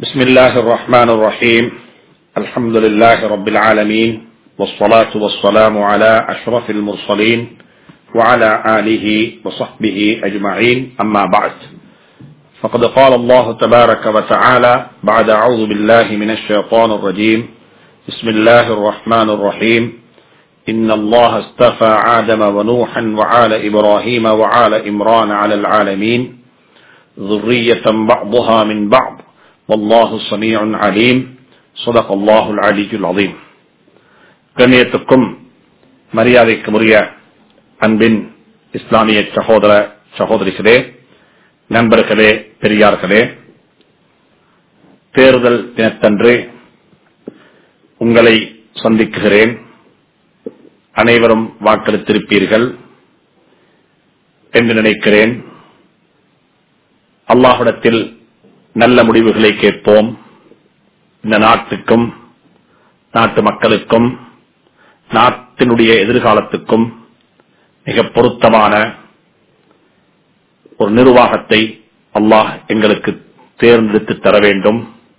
بسم الله الرحمن الرحيم الحمد لله رب العالمين والصلاة والسلام على أشرف المرسلين وعلى آله وصحبه أجمعين أما بعد فقد قال الله تبارك وتعالى بعد أعوذ بالله من الشيطان الرجيم بسم الله الرحمن الرحيم إن الله استفى آدم ونوحا وعال إبراهيم وعال إمران على العالمين ذرية بعضها من بعض والله سميع عليم صدق الله العلي العظيم கண்ணியத்துக்கும் மரியாதைக்கும் உரிய அன்பின் இஸ்லாமிய சகோதர சகோதரிகளே நண்பர்களே பெரியார்களே தேர்தல் தினத்தன்று உங்களை சந்திக்குகிறேன் அனைவரும் வாக்களித்திருப்பீர்கள் என்று நினைக்கிறேன் அல்லாஹிடத்தில் நல்ல முடிவுகளை கேட்போம் இந்த நாட்டுக்கும் நாட்டு மக்களுக்கும் நாட்டினுடைய எதிர்காலத்துக்கும் மிக பொருத்தமான ஒரு நிர்வாகத்தை அல்லாஹ் எங்களுக்கு தேர்ந்தெடுத்து தர வேண்டும்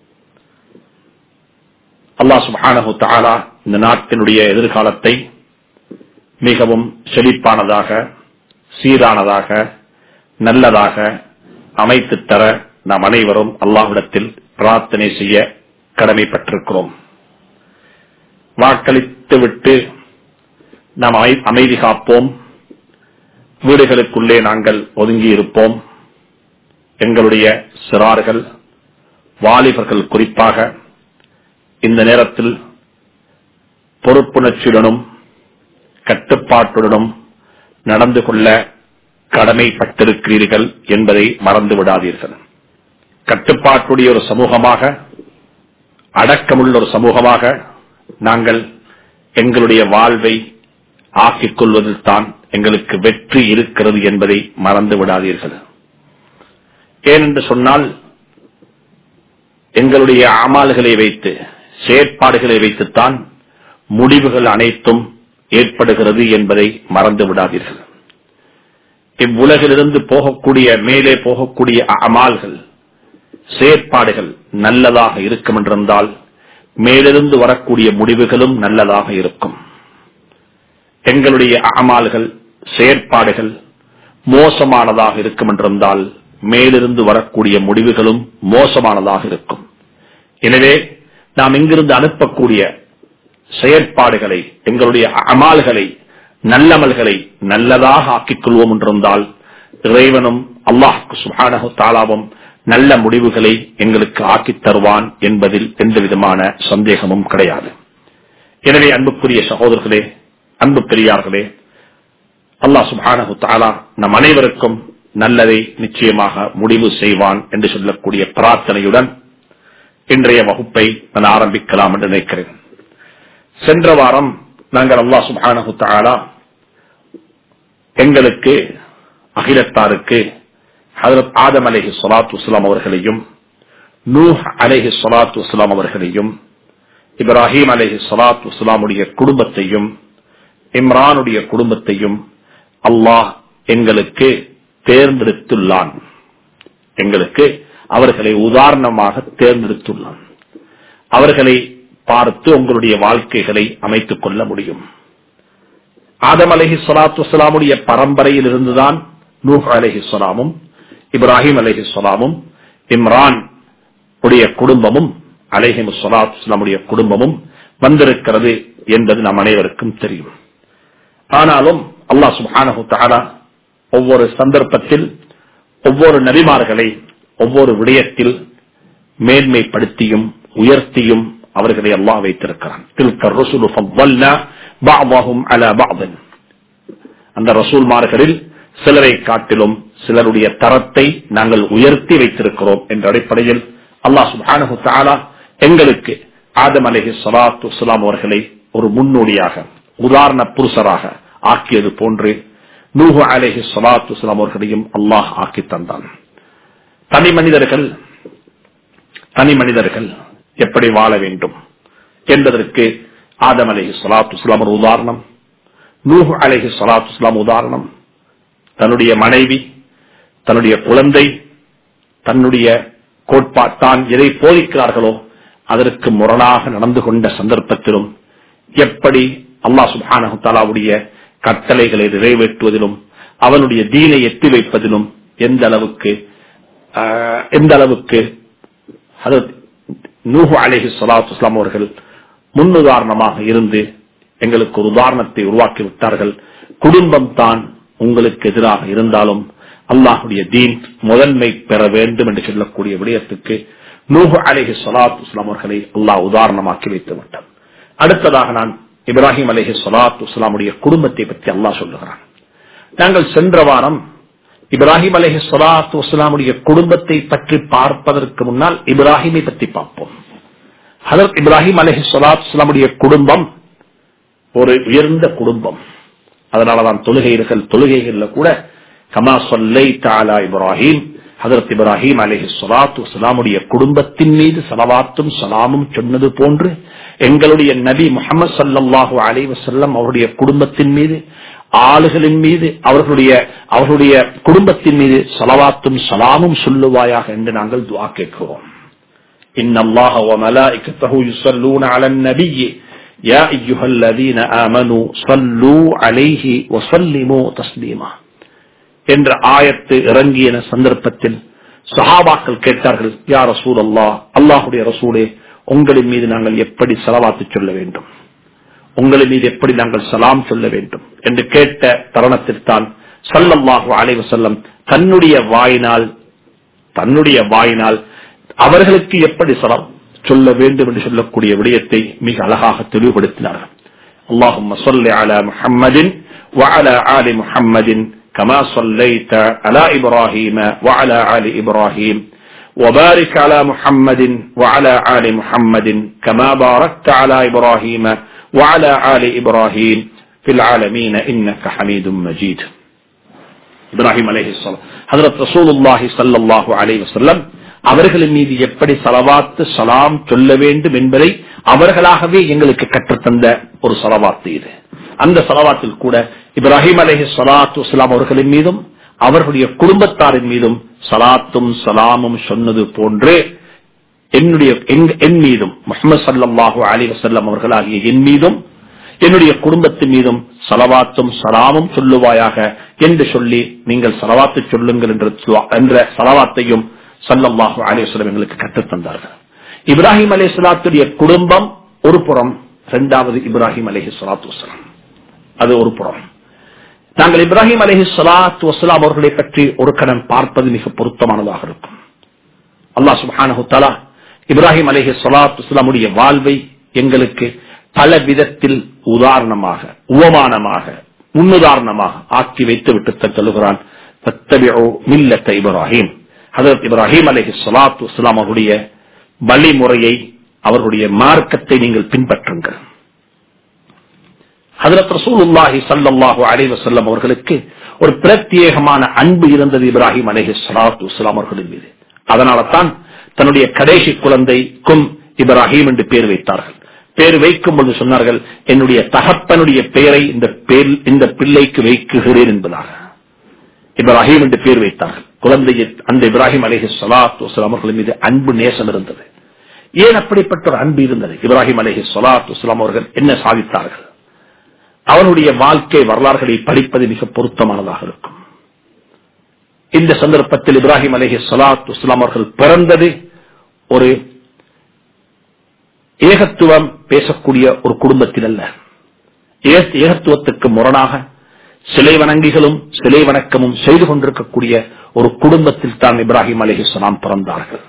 அல்லாஹ் சுபானு தாலா இந்த நாட்டினுடைய எதிர்காலத்தை மிகவும் செழிப்பானதாக சீரானதாக நல்லதாக அமைத்து தர நாம் அனைவரும் அல்லாஹ்விடத்தில் பிரார்த்தனை செய்ய கடமைப்பட்டிருக்கிறோம் வாக்களித்து விட்டு நாம் அமைதி காப்போம் வீடுகளுக்குள்ளே நாங்கள் ஒதுங்கி இருப்போம் எங்களுடைய சிறார்கள் வாலிபர்கள் குறிப்பாக இந்த நேரத்தில் பொறுப்புணர்ச்சியுடனும் கட்டுப்பாட்டுடனும் நடந்து கொள்ள கடமைப்பட்டிருக்கிறீர்கள் என்பதை மறந்து விடாதீர்கள் கட்டுப்பாட்டுடைய ஒரு சமூகமாக அடக்கமுள்ள ஒரு சமூகமாக நாங்கள் எங்களுடைய வாழ்வை ஆக்கிக் கொள்வதில் தான் எங்களுக்கு வெற்றி இருக்கிறது என்பதை மறந்து விடாதீர்கள் ஏனென்று சொன்னால் எங்களுடைய அமால்களை வைத்து செயற்பாடுகளை வைத்துத்தான் முடிவுகள் அனைத்தும் ஏற்படுகிறது என்பதை மறந்து விடாதீர்கள் இவ்வுலகிலிருந்து போகக்கூடிய மேலே போகக்கூடிய அமால்கள் செயற்பாடுகள் நல்லதாக இருக்கும் என்றிருந்தால் மேலிருந்து வரக்கூடிய முடிவுகளும் நல்லதாக இருக்கும் எங்களுடைய அமால்கள் செயற்பாடுகள் மோசமானதாக இருக்கும் என்றிருந்தால் மேலிருந்து வரக்கூடிய முடிவுகளும் மோசமானதாக இருக்கும் எனவே நாம் இங்கிருந்து அனுப்பக்கூடிய செயற்பாடுகளை எங்களுடைய அமால்களை நல்லமல்களை நல்லதாக ஆக்கிக் கொள்வோம் என்றிருந்தால் இறைவனும் அல்லாஹுக்கு சுபானகு தாலாவும் நல்ல முடிவுகளை எங்களுக்கு ஆக்கித் தருவான் என்பதில் எந்த விதமான சந்தேகமும் கிடையாது எனவே அன்புக்குரிய சகோதரர்களே அன்பு பெரியார்களே அல்லாஹ் சுபானகு தாலா நம் அனைவருக்கும் நல்லதை நிச்சயமாக முடிவு செய்வான் என்று சொல்லக்கூடிய பிரார்த்தனையுடன் இன்றைய வகுப்பை நான் ஆரம்பிக்கலாம் என்று நினைக்கிறேன் சென்ற வாரம் நாங்கள் அல்லா சுபானகு தாலா எங்களுக்கு அகிலத்தாருக்கு ஹதரத் ஆதம் அலேஹி சொலாத்து வஸ்லாம் அவர்களையும் நூஹ் அலேஹி சொலாத்து வஸ்லாம் அவர்களையும் இப்ராஹிம் அலேஹி சொலாத்து வஸ்லாமுடைய குடும்பத்தையும் இம்ரானுடைய குடும்பத்தையும் அல்லாஹ் எங்களுக்கு தேர்ந்தெடுத்துள்ளான் எங்களுக்கு அவர்களை உதாரணமாக தேர்ந்தெடுத்துள்ளான் அவர்களை பார்த்து உங்களுடைய வாழ்க்கைகளை அமைத்துக் கொள்ள முடியும் ஆதம் அலஹி சொலாத்து வலாமுடைய பரம்பரையில் இருந்துதான் நூஹ் அலஹி சொலாமும் இப்ராஹிம் அலஹி சொலாமும் இம்ரான் உடைய குடும்பமும் அலஹிம் சொலாத் இஸ்லாமுடைய குடும்பமும் வந்திருக்கிறது என்பது நம் அனைவருக்கும் தெரியும் ஆனாலும் அல்லாஹ் சுபானு தாரா ஒவ்வொரு சந்தர்ப்பத்தில் ஒவ்வொரு நபிமார்களை ஒவ்வொரு விடயத்தில் மேன்மைப்படுத்தியும் உயர்த்தியும் அவர்களை அல்லாஹ் வைத்திருக்கிறான் அந்த ரசூல்மார்களில் சிலரை காட்டிலும் சிலருடைய தரத்தை நாங்கள் உயர்த்தி வைத்திருக்கிறோம் என்ற அடிப்படையில் அல்லாஹ் சுபானு தாலா எங்களுக்கு ஆதம் அலஹி சலாத்து வலாம் அவர்களை ஒரு முன்னோடியாக உதாரண புருஷராக ஆக்கியது போன்று நூஹு அலஹி சலாத்து வலாம் அவர்களையும் அல்லாஹ் ஆக்கி தந்தான் தனி மனிதர்கள் தனி மனிதர்கள் எப்படி வாழ வேண்டும் என்பதற்கு ஆதம் அலஹி சலாத்து இஸ்லாம் ஒரு உதாரணம் நூஹ் அலஹி சலாத்து இஸ்லாம் உதாரணம் தன்னுடைய மனைவி தன்னுடைய குழந்தை தன்னுடைய கோட்பாட்டான் எதை போதிக்கிறார்களோ அதற்கு முரணாக நடந்து கொண்ட சந்தர்ப்பத்திலும் எப்படி அல்லாஹ் சுப்ஹானஹு தஆலாவுடைய கட்டளைகளை நிறைவேற்றுவதிலும் அவனுடைய தீனை எட்டி வைப்பதிலும் எந்த அளவுக்கு ஆஹ், எந்த அளவுக்கு ஹதரத் நூஹு அலைஹி ஸலாத்து வஸலாம் அவர்கள் முன்னுதாரணமாக இருந்து எங்களுக்கு ஒரு உதாரணத்தை உருவாக்கி விட்டார்கள் குடும்பம் தான் உங்களுக்கு எதிராக இருந்தாலும் அல்லாஹுடைய தீன் முதன்மை பெற வேண்டும் என்று சொல்லக்கூடிய விடயத்துக்கு நூஹு அலைஹி ஸலாத்து வஸலாம் அவர்களை அல்லாஹ் உதாரணமாக்கி வைத்து விட்டார் அடுத்ததாக நான் இப்ராஹிம் அலைஹி ஸலாத்து வஸலாமுடைய குடும்பத்தை பற்றி அல்லாஹ் சொல்லுகிறான் நாங்கள் சென்ற வாரம் இப்ராஹிம் அலைஹி ஸலாத்து வஸலாமுடைய குடும்பத்தை பற்றி பார்ப்பதற்கு முன்னால் இப்ராஹிமை பற்றி பார்ப்போம் ஹதரத் இப்ராஹிம் அலைஹி ஸலாத்து வஸலாமுடைய குடும்பம் ஒரு உயர்ந்த குடும்பம் அதனாலதான் தொழுகைகள் தொழுகைகள்ல கூட கமா சொல்லை தாலா இப்ராஹிம் ஹதரத் இப்ராஹிம் அலைஹி ஸலாத்து வஸலாமுடைய குடும்பத்தின் மீது சலவாத்தும் சலாமும் சொன்னது போன்று எங்களுடைய நபி முஹம்மது ஸல்லல்லாஹு அலைஹி வஸல்லம் அவருடைய குடும்பத்தின் மீது ஆளுகளின் மீது அவர்களுடைய அவர்களுடைய குடும்பத்தின் மீது சலவாத்தும் சலாமும் சொல்லுவாயாக என்று நாங்கள் துஆ கேட்கிறோம் إن الله وملائكته يصلون على النبي يا أيها الذين آمنوا صلوا عليه وسلموا تسليما என்ற ஆயத்து இறங்கிய சந்தர்ப்பத்தில் சஹாபாக்கள் கேட்டார்கள் யா ரசூல் அல்லாஹ் அல்லாஹுடைய ரசூலே உங்களின் மீது நாங்கள் எப்படி செலவாத்து சொல்ல வேண்டும் உங்களின் மீது எப்படி நாங்கள் சலாம் சொல்ல வேண்டும் என்று கேட்ட தருணத்தில் தான் சல்லல்லாஹு அலைஹி வஸல்லம் தன்னுடைய வாயினால் தன்னுடைய வாயினால் அவர்களுக்கு எப்படி சலாம் சொல்ல வேண்டும் என்று சொல்லக்கூடிய விடயத்தை மிக அழகாக தெளிவுபடுத்தினார்கள் اللهم صل على محمد وعلى آل محمد كما صليت على إبراهيم وعلى آل إبراهيم وبارك على محمد وعلى آل محمد كما باركت على إبراهيم وعلى آل إبراهيم في العالمين إنك حميد مجيد இப்ராஹிம் அலைஹிஸ்ஸலாம் ஹஜரத் ரசூலுல்லாஹி ஸல்லல்லாஹு அலைஹி வஸல்லம் அவர்களின் மீது எப்படி சலவாத்து சலாம் சொல்ல வேண்டும் என்பதை அவர்களாகவே எங்களுக்கு கற்றுத்தந்த ஒரு சலவாத்து இது அந்த சலவாத்தில் கூட இப்ராஹிம் அலைஹி ஸலாத்து வஸலாம் அவர்களின் மீதும் அவர்களுடைய குடும்பத்தாரின் மீதும் சலாத்தும் சலாமும் சொன்னது போன்றே என்னுடைய எங்க- என் மீதும் முஹம்மது ஸல்லல்லாஹு அலைஹி வஸல்லம் அவர்களாகிய என் மீதும் என்னுடைய குடும்பத்தின் மீதும் சலவாத்தும் சலாமும் சொல்லுவாயாக என்று சொல்லி நீங்கள் சலவாத்து சொல்லுங்கள் என்ற துவா- என்ற சலவாத்தையும் சல்லல்லாஹு அலைஹி வஸல்லம் எங்களுக்கு கற்றுத் தந்தார்கள் இப்ராஹிம் அலைஹிஸ்ஸலாத்துடைய குடும்பம் ஒரு புறம் இரண்டாவது இப்ராஹிம் அலைஹி ஸலாத்து வஸலாம் அது ஒரு புறம் நாங்கள் இப்ராஹிம் அலைஹி ஸலாத்து வஸலாம் அவர்களை பற்றி ஒரு கடன் பார்ப்பது மிக பொருத்தமானதாக இருக்கும் அல்லாஹ் சுப்ஹானஹு தஆலா இப்ராஹிம் அலைஹி ஸலாத்து வஸலாமுடைய வாழ்வை எங்களுக்கு பல விதத்தில் உதாரணமாக உவமானமாக முன்னுதாரணமாக ஆக்கி வைத்து விட்டு சொல்லுகிறான் "ஃபத்தபிஉ மில்லத்த இப்ராஹிம் ஹதரத் இப்ராஹிம் அலைஹி ஸலாத்து வஸலாம் அவருடைய வழிமுறையை அவர்களுடைய மார்க்கத்தை நீங்கள் பின்பற்றுங்கள் ஹதரத் ரசூலுல்லாஹி ஸல்லல்லாஹு அலைஹி வஸல்லம் அவர்களுக்கு ஒரு பிரத்யேகமான அன்பு இருந்தது இப்ராஹிம் அலைஹி ஸலாத்து வஸலாம் அவர்களின் மீது அதனால தான் தன்னுடைய கடைசி குழந்தைக்கும் இப்ராஹிம் என்று பேர் வைத்தார்கள் பேர் வைக்கும் பொழுது சொன்னார்கள் என்னுடைய தகப்பனுடைய பெயரை இந்த பேர் இந்த பிள்ளைக்கு வைக்குகிறேன் என்பதாக இப்ராஹிம் என்று பேர் வைத்தார்கள் குழந்தையை அந்த இப்ராஹிம் அலைஹி ஸலாத்து வஸலாம் அவர்கள் மீது அன்பு நேசம் இருந்தது ஏன் அப்படிப்பட்ட ஒரு அன்பு இருந்தது இப்ராஹிம் அலைஹி ஸலாத்து வஸலாம் அவர்கள் என்ன சாதித்தார்கள் அவனுடைய வாழ்க்கை வரலாறுகளை படிப்பது மிக பொருத்தமானதாக இருக்கும் இந்த சந்தர்ப்பத்தில் இப்ராஹிம் அலஹி சலாத் இஸ்லாம் அவர்கள் பிறந்தது ஒரு ஏகத்துவம் பேசக்கூடிய ஒரு குடும்பத்தில் அல்ல ஏ- ஏகத்துவத்துக்கு முரணாக சிலை வணங்கிகளும் சிலை வணக்கமும் செய்து கொண்டிருக்கக்கூடிய ஒரு குடும்பத்தில் தான் இப்ராஹிம் அலிஹிஸ்லாம் பிறந்தார்கள்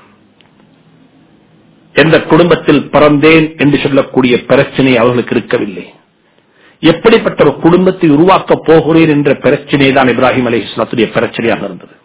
எந்த குடும்பத்தில் பிறந்தேன் என்று சொல்லக்கூடிய பிரச்சனை அவர்களுக்கு இருக்கவில்லை எப்படிப்பட்ட ஒரு குடும்பத்தை உருவாக்கப் போகிறேன் என்ற பிரச்சனை தான் இப்ராஹிம் அலி இஸ்லாத்துடைய பிரச்சனையாக இருந்தது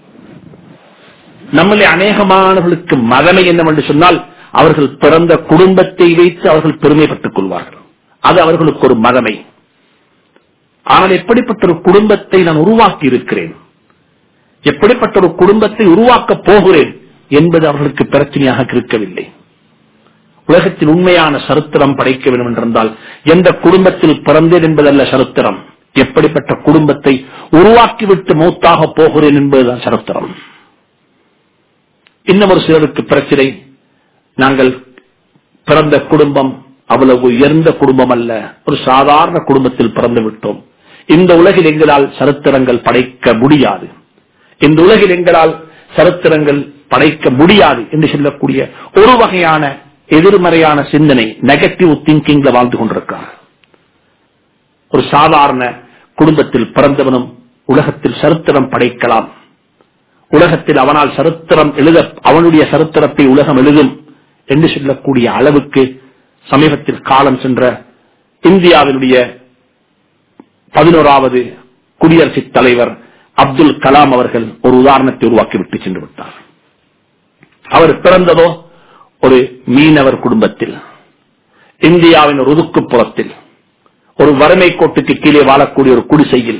நம்மளே அநேகமானவர்களுக்கு மதமை என்னவென்று சொன்னால் அவர்கள் பிறந்த குடும்பத்தை வைத்து அவர்கள் பெருமைப்பட்டுக் கொள்வார்கள் அது அவர்களுக்கு ஒரு மதமை ஆனால் எப்படிப்பட்ட ஒரு குடும்பத்தை நான் உருவாக்கி இருக்கிறேன் எப்படிப்பட்ட ஒரு குடும்பத்தை உருவாக்கப் போகிறேன் என்பது அவர்களுக்கு பிரச்சனையாக இருக்கவில்லை உலகத்தில் உண்மையான சரித்திரம் படைக்க வேண்டும் என்றிருந்தால் எந்த குடும்பத்தில் பிறந்தேன் என்பதல்ல சரித்திரம் எப்படிப்பட்ட குடும்பத்தை உருவாக்கிவிட்டு மௌத்தாக போகிறேன் என்பதுதான் சரித்திரம் இன்னும் ஒரு சிலருக்கு பிரச்சனை நாங்கள் பிறந்த குடும்பம் அவ்வளவு உயர்ந்த குடும்பம் அல்ல ஒரு சாதாரண குடும்பத்தில் பிறந்து விட்டோம் இந்த உலகில் எங்களால் சரித்திரங்கள் படைக்க முடியாது இந்த உலகில் எங்களால் சரித்திரங்கள் படைக்க முடியாது என்று சொல்லக்கூடிய ஒரு வகையான எதிர்மறையான சிந்தனை நெகட்டிவ் திங்கிங்ல வாழ்ந்து கொண்டிருக்கிறார் ஒரு சாதாரண குடும்பத்தில் பிறந்தவனும் உலகத்தில் சரித்திரம் படைக்கலாம் உலகத்தில் அவனால் சரித்திரம் எழுத அவனுடைய சரித்திரத்தை உலகம் எழுதும் என்று சொல்லக்கூடிய அளவுக்கு சமீபத்தில் காலம் சென்ற இந்தியாவினுடைய பதினோராவது குடியரசுத் தலைவர் அப்துல் கலாம் அவர்கள் ஒரு உதாரணத்தை உருவாக்கிவிட்டு சென்று விட்டார் அவர் பிறந்ததோ ஒரு மீனவர் குடும்பத்தில் இந்தியாவின் ஒரு ஒதுக்குப்புறத்தில் ஒரு வறுமை கோட்டுக்கு கீழே வாழக்கூடிய ஒரு குடிசையில்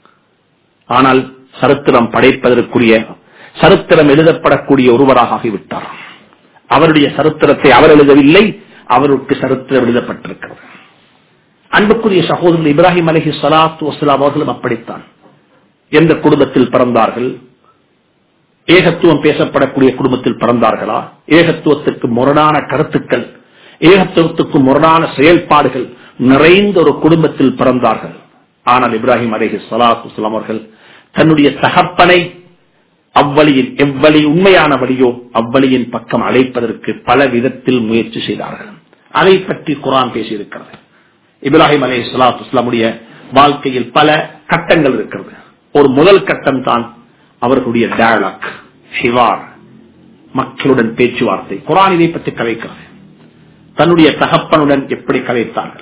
ஆனால் சரித்திரம் படைப்பதற்குரிய சரித்திரம் எழுதப்படக்கூடிய ஒருவராக ஆகிவிட்டார் அவருடைய சரித்திரத்தை அவர் எழுதவில்லை அவருக்கு சரித்திரம் எழுதப்பட்டிருக்கிறது அன்புக்குரிய சகோதரர் இப்ராஹிம் அலஹி சலாத்து வசலாம் அவர்களும் அப்படித்தான் எந்த குடும்பத்தில் பிறந்தார்கள் ஏகத்துவம் பேசப்படக்கூடிய குடும்பத்தில் பிறந்தார்களா ஏகத்துவத்துக்கு முரணான கருத்துக்கள் ஏகத்துவத்துக்கு முரணான செயல்பாடுகள் நிறைந்த ஒரு குடும்பத்தில் பிறந்தார்கள் ஆனால் இப்ராஹிம் அலேஹி சலாத்து வலாம் அவர்கள் தன்னுடைய தகப்பனை அவ்வழியில் எவ்வழி உண்மையான வழியோ அவ்வழியின் பக்கம் அழைப்பதற்கு பல விதத்தில் முயற்சி செய்தார்கள் அதை பற்றி குரான் பேசியிருக்கிறது இப்ராஹிம் அலே சலாத்து இஸ்லாமுடைய வாழ்க்கையில் பல கட்டங்கள் இருக்கிறது ஒரு முதல் கட்டம் தான் அவர்களுடைய டயலாக் ஹிவார் மக்களுடன் பேச்சுவார்த்தை குரான் இதை பற்றி கலைக்கிறது தன்னுடைய தகப்பனுடன் எப்படி கலைத்தார்கள்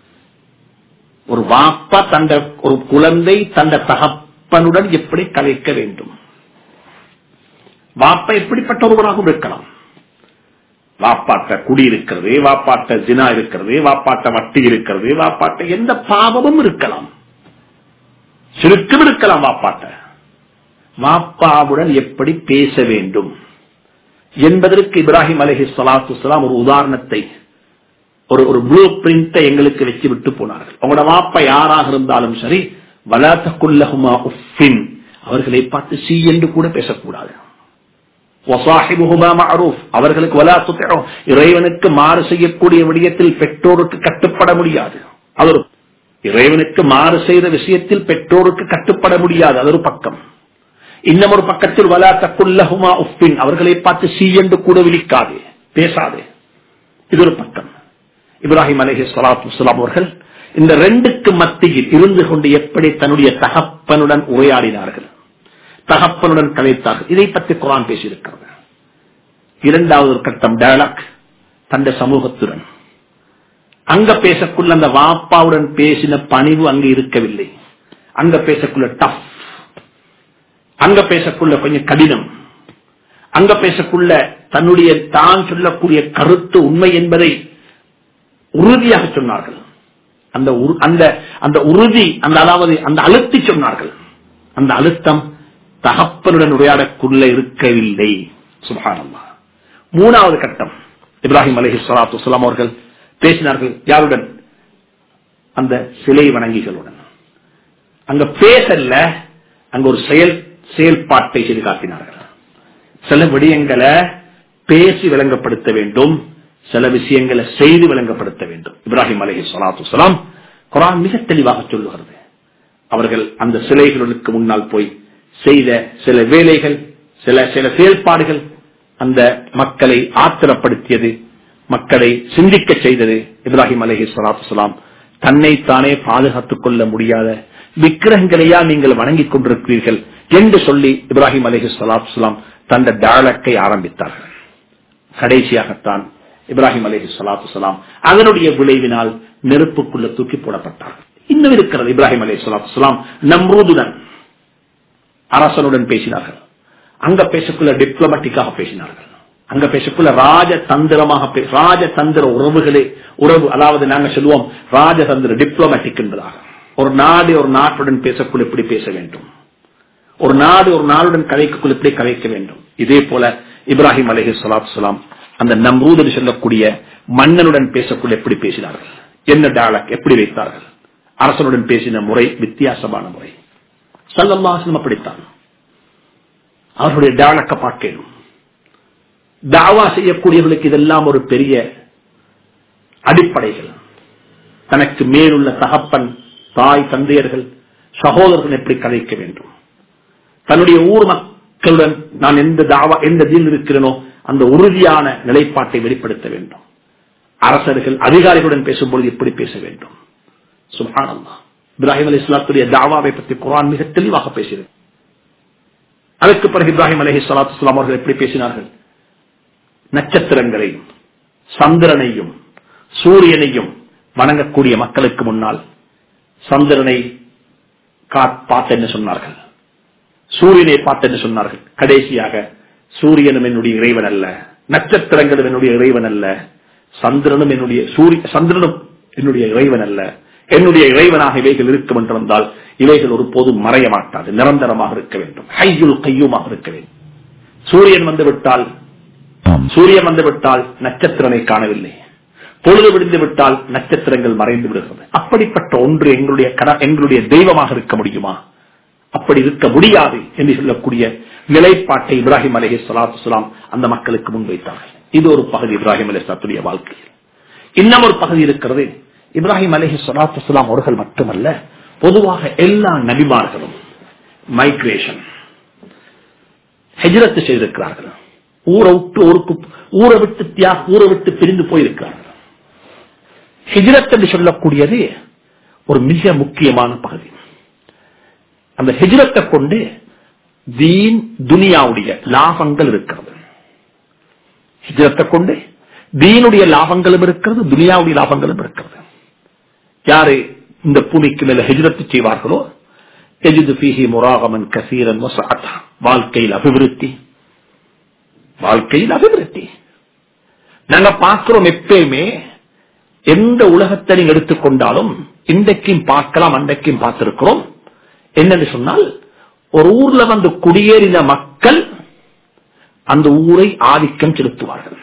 ஒரு வாப்பா தந்த ஒரு குழந்தை தந்த தகப்பனுடன் எப்படி கலைக்க வேண்டும் வாப்பா எப்படிப்பட்ட ஒருவராகவும் இருக்கலாம் வாப்பாட்ட குடி இருக்கிறது வாப்பாட்ட ஜினா இருக்கிறது வாப்பாட்ட வட்டி இருக்கிறது வாப்பாட்ட எந்த பாவமும் இருக்கலாம் சிறுக்கும் இருக்கலாம் வாப்பாட்ட வாப்பாவுடன் எப்படி பேச வேண்டும் என்பதற்கு இப்ராஹிம் அலஹி சலாத்து சலாம் ஒரு உதாரணத்தை ஒரு ஒரு ப்ளூ பிரிண்டை எங்களுக்கு வச்சு விட்டு போனார்கள் அவங்களோட வாப்பா யாராக இருந்தாலும் சரி வலாத்தக்குல்லஹுமா உஃபின் அவர்களை பார்த்து சி என்று கூட பேசக்கூடாது அவர்களுக்கு வலா துத்தோ இறைவனுக்கு மாறு செய்யக்கூடிய விடயத்தில் பெற்றோருக்கு கட்டுப்பட முடியாது அது ஒரு இறைவனுக்கு மாறு செய்த விஷயத்தில் பெற்றோருக்கு கட்டுப்பட முடியாது அது ஒரு பக்கம் இன்னும் ஒரு பக்கத்தில் வலா தக்குல்லஹுமா உப்பின் அவர்களை பார்த்து சி என்று கூட விழிக்காது பேசாது இது ஒரு பக்கம் இப்ராஹிம் அலஹி சலாத்து வலாம் அவர்கள் இந்த ரெண்டுக்கு மத்தியில் இருந்து கொண்டு எப்படி தன்னுடைய தகப்பனுடன் உரையாடினார்கள் தகப்பனுடன் கலைத்தார்கள் இதை பற்றி குரான் பேசியிருக்கிறது இரண்டாவது ஒரு கட்டம் டயலாக் தந்த சமூகத்துடன் அங்க பேசக்குள்ள அந்த வாப்பாவுடன் பேசின பணிவு அங்கு இருக்கவில்லை அங்க பேசக்குள்ள டஃப் அங்க பேசக்குள்ள கொஞ்சம் கடினம் அங்க பேசக்குள்ள தன்னுடைய தான் சொல்லக்கூடிய கருத்து உண்மை என்பதை உறுதியாக சொன்னார்கள் அந்த அந்த அந்த உறுதி அந்த அதாவது அந்த அழுத்தி சொன்னார்கள் அந்த அழுத்தம் தகப்பனுடன் உரையாடக்குள்ள இருக்கவில்லை சுபானம்மா மூணாவது கட்டம் இப்ராஹிம் அலஹி சலாத்து வலாம் அவர்கள் பேசினார்கள் யாருடன் அந்த சிலை வணங்கிகளுடன் அங்க பேசல அங்க ஒரு செயல் செயல்பாட்டை செய்து காட்டினார்கள் சில விடயங்களை பேசி விளங்கப்படுத்த வேண்டும் சில விஷயங்களை செய்து விளங்கப்படுத்த வேண்டும் இப்ராஹிம் அலஹி சலாத்து வலாம் குரான் மிக தெளிவாக சொல்லுகிறது அவர்கள் அந்த சிலைகளுக்கு முன்னால் போய் செய்த சில வேலைகள் சில சில செயல்பாடுகள் அந்த மக்களை ஆத்திரப்படுத்தியது மக்களை சிந்திக்க செய்தது இப்ராஹிம் அலஹி சலாத்து சலாம் தன்னைத்தானே பாதுகாத்துக் கொள்ள முடியாத விக்கிரகங்களையா நீங்கள் வணங்கிக் கொண்டிருக்கிறீர்கள் என்று சொல்லி இப்ராஹிம் அலஹி சலாத்து சலாம் தந்த டயலக்கை ஆரம்பித்தார்கள் கடைசியாகத்தான் இப்ராஹிம் அலஹி சலாத்து சலாம் அதனுடைய விளைவினால் நெருப்புக்குள்ள தூக்கி போடப்பட்டார்கள் இன்னும் இருக்கிறது இப்ராஹிம் அலி சலாத்து சலாம் நம்ரூதுடன் அரசனுடன் பேசினார்கள் அங்க பேசக்குள்ள டிப்ளமேட்டிக்காக பேசினார்கள் அங்க பேசக்குள்ள ராஜதந்திரமாக ராஜதந்திர உறவுகளே உறவு அதாவது நாங்க சொல்லுவோம் ராஜதந்திர டிப்ளமேட்டிக் என்பதாக ஒரு நாடு ஒரு நாட்டுடன் பேசக்குள்ள எப்படி பேச வேண்டும் ஒரு நாடு ஒரு நாளுடன் கதைக்குள் எப்படி கதைக்க வேண்டும் இதே போல இப்ராஹிம் அலஹி சலாத்து சலாம் அந்த நம்ரூதன் சொல்லக்கூடிய மன்னனுடன் பேசக்குள்ள எப்படி பேசினார்கள் என்ன டாலக் எப்படி வைத்தார்கள் அரசனுடன் பேசின முறை வித்தியாசமான முறை சல்லல்லாசனம் அப்படித்தான் அவர்களுடைய டாலக்க பார்க்கணும் தாவா செய்யக்கூடியவர்களுக்கு இதெல்லாம் ஒரு பெரிய அடிப்படைகள் தனக்கு மேலுள்ள தகப்பன் தாய் தந்தையர்கள் சகோதரர்கள் எப்படி கதைக்க வேண்டும் தன்னுடைய ஊர் மக்களுடன் நான் எந்த தாவா எந்த தீன் இருக்கிறேனோ அந்த உறுதியான நிலைப்பாட்டை வெளிப்படுத்த வேண்டும் அரசர்கள் அதிகாரிகளுடன் பேசும்பொழுது எப்படி பேச வேண்டும் சுபானந்தா இப்ராஹிம் அலி இஸ்லாத்துடைய தாவாவை பற்றி குரான் மிக தெளிவாக பேசியது அதற்கு பிறகு இப்ராஹிம் அலஹி சலாத்து இஸ்லாம் அவர்கள் எப்படி பேசினார்கள் நட்சத்திரங்களையும் சந்திரனையும் சூரியனையும் வணங்கக்கூடிய மக்களுக்கு முன்னால் சந்திரனை பார்த்து என்ன சொன்னார்கள் சூரியனை பார்த்து என்ன சொன்னார்கள் கடைசியாக சூரியனும் என்னுடைய இறைவன் அல்ல நட்சத்திரங்களும் என்னுடைய இறைவன் அல்ல சந்திரனும் என்னுடைய சூரிய சந்திரனும் என்னுடைய இறைவன் அல்ல என்னுடைய இறைவனாக இவைகள் இருக்கும் என்று வந்தால் இவைகள் ஒரு போதும் மறைய மாட்டாது நிரந்தரமாக இருக்க வேண்டும் ஹையுல் கையுமாக இருக்க வேண்டும் சூரியன் வந்துவிட்டால் சூரியன் வந்துவிட்டால் நட்சத்திரனை காணவில்லை பொழுது விடுந்து விட்டால் நட்சத்திரங்கள் மறைந்து விடுகிறது அப்படிப்பட்ட ஒன்று எங்களுடைய எங்களுடைய தெய்வமாக இருக்க முடியுமா அப்படி இருக்க முடியாது என்று சொல்லக்கூடிய நிலைப்பாட்டை இப்ராஹிம் அலஹி சலாத்து அந்த மக்களுக்கு முன்வைத்தார்கள் இது ஒரு பகுதி இப்ராஹிம் அலி சலாத்துடைய வாழ்க்கையில் இன்னும் ஒரு பகுதி இருக்கிறது இப்ராஹிம் அலஹி சலாத்து அவர்கள் மட்டுமல்ல பொதுவாக எல்லா நபிமார்களும் மைக்ரேஷன் ஹெஜ்ரத்து செய்திருக்கிறார்கள் ஊரை விட்டு ஊருக்கு ஊரை விட்டு தியாக ஊரை விட்டு பிரிந்து போயிருக்கிறார்கள் ஹிஜ்ரத் என்று சொல்லக்கூடியது ஒரு மிக முக்கியமான பகுதி அந்த ஹிஜ்ரத்தை கொண்டு தீன் துனியாவுடைய லாபங்கள் இருக்கிறது ஹிஜ்ரத்தை கொண்டு தீனுடைய லாபங்களும் இருக்கிறது துனியாவுடைய லாபங்களும் இருக்கிறது யாரு இந்த பூமிக்கு மேல ஹிஜ்ரத்து செய்வார்களோ எஜிது பீஹி முராகமன் கசீரன் வாழ்க்கையில் அபிவிருத்தி வாழ்க்கையில் அபிவிருத்தி நாங்க பார்க்கிறோம் எப்பயுமே எந்த உலகத்தை நீங்க எடுத்துக்கொண்டாலும் இன்றைக்கும் பார்க்கலாம் அன்றைக்கும் பார்த்திருக்கிறோம் என்னன்னு சொன்னால் ஒரு ஊர்ல வந்து குடியேறின மக்கள் அந்த ஊரை ஆதிக்கம் செலுத்துவார்கள்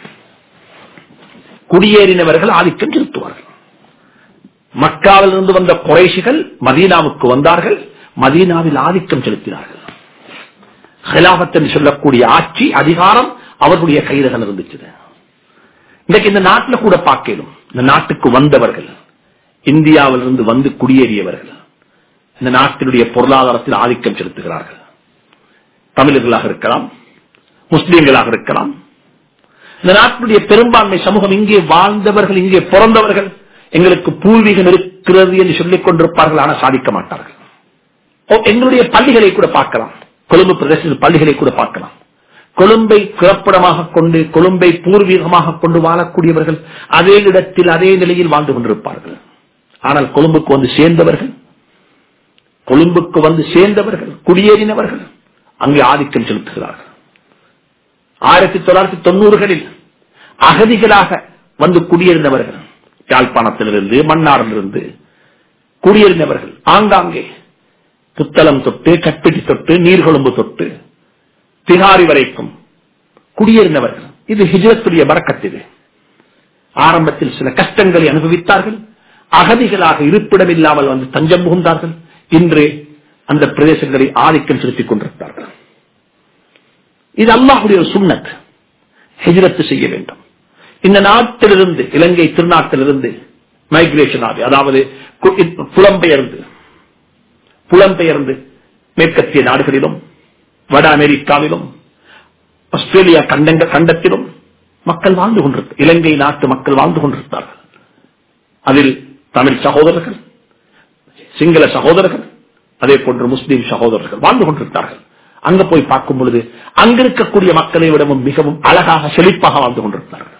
குடியேறினவர்கள் ஆதிக்கம் செலுத்துவார்கள் மக்காவில் இருந்து வந்த குறைஷிகள் மதீனாவுக்கு வந்தார்கள் மதீனாவில் ஆதிக்கம் செலுத்தினார்கள் ஹிலாபத் என்று சொல்லக்கூடிய ஆட்சி அதிகாரம் அவர்களுடைய கையில் இருந்துச்சு இன்னைக்கு இந்த நாட்டில் கூட பார்க்கலும் இந்த நாட்டுக்கு வந்தவர்கள் இந்தியாவிலிருந்து வந்து குடியேறியவர்கள் இந்த நாட்டினுடைய பொருளாதாரத்தில் ஆதிக்கம் செலுத்துகிறார்கள் தமிழர்களாக இருக்கலாம் முஸ்லீம்களாக இருக்கலாம் இந்த நாட்டினுடைய பெரும்பான்மை சமூகம் இங்கே வாழ்ந்தவர்கள் இங்கே பிறந்தவர்கள் எங்களுக்கு பூர்வீகம் இருக்கிறது என்று சொல்லிக் கொண்டிருப்பார்கள் ஆனால் சாதிக்க மாட்டார்கள் எங்களுடைய பள்ளிகளை கூட பார்க்கலாம் கொழும்பு பிரதேசத்தில் பள்ளிகளை கூட பார்க்கலாம் கொழும்பை பிறப்பிடமாக கொண்டு கொழும்பை பூர்வீகமாக கொண்டு வாழக்கூடியவர்கள் அதே இடத்தில் அதே நிலையில் வாழ்ந்து கொண்டிருப்பார்கள் ஆனால் கொழும்புக்கு வந்து சேர்ந்தவர்கள் கொழும்புக்கு வந்து சேர்ந்தவர்கள் குடியேறினவர்கள் அங்கே ஆதிக்கம் செலுத்துகிறார்கள் ஆயிரத்தி தொள்ளாயிரத்தி தொண்ணூறுகளில் அகதிகளாக வந்து குடியேறினவர்கள் யாழ்ப்பாணத்திலிருந்து மன்னாரிலிருந்து குடியேறினவர்கள் ஆங்காங்கே புத்தளம் தொட்டு கட்பிட்டி தொட்டு நீர்கொழும்பு தொட்டு திகாரி வரைக்கும் குடியேறினவர்கள் இது ஹிஜரத்துடைய வரக்கத்து இது ஆரம்பத்தில் சில கஷ்டங்களை அனுபவித்தார்கள் அகதிகளாக இருப்பிடம் இல்லாமல் வந்து தஞ்சம் புகுந்தார்கள் இன்று அந்த பிரதேசங்களை ஆதிக்கம் செலுத்திக் கொண்டிருக்கிறார்கள் இது அல்லாஹுடைய ஒரு சுண்ணத் ஹிஜரத்து செய்ய வேண்டும் இந்த நாட்டிலிருந்து இலங்கை திருநாட்டிலிருந்து மைக்ரேஷன் ஆகி அதாவது புலம்பெயர்ந்து புலம்பெயர்ந்து மேற்கத்திய நாடுகளிலும் வட அமெரிக்காவிலும் ஆஸ்திரேலியா கண்டங்க கண்டத்திலும் மக்கள் வாழ்ந்து கொண்டிருக்க இலங்கை நாட்டு மக்கள் வாழ்ந்து கொண்டிருந்தார்கள் அதில் தமிழ் சகோதரர்கள் சிங்கள சகோதரர்கள் அதே போன்று முஸ்லீம் சகோதரர்கள் வாழ்ந்து கொண்டிருந்தார்கள் அங்க போய் பார்க்கும் பொழுது அங்க இருக்கக்கூடிய மக்களை விடவும் மிகவும் அழகாக செழிப்பாக வாழ்ந்து கொண்டிருந்தார்கள்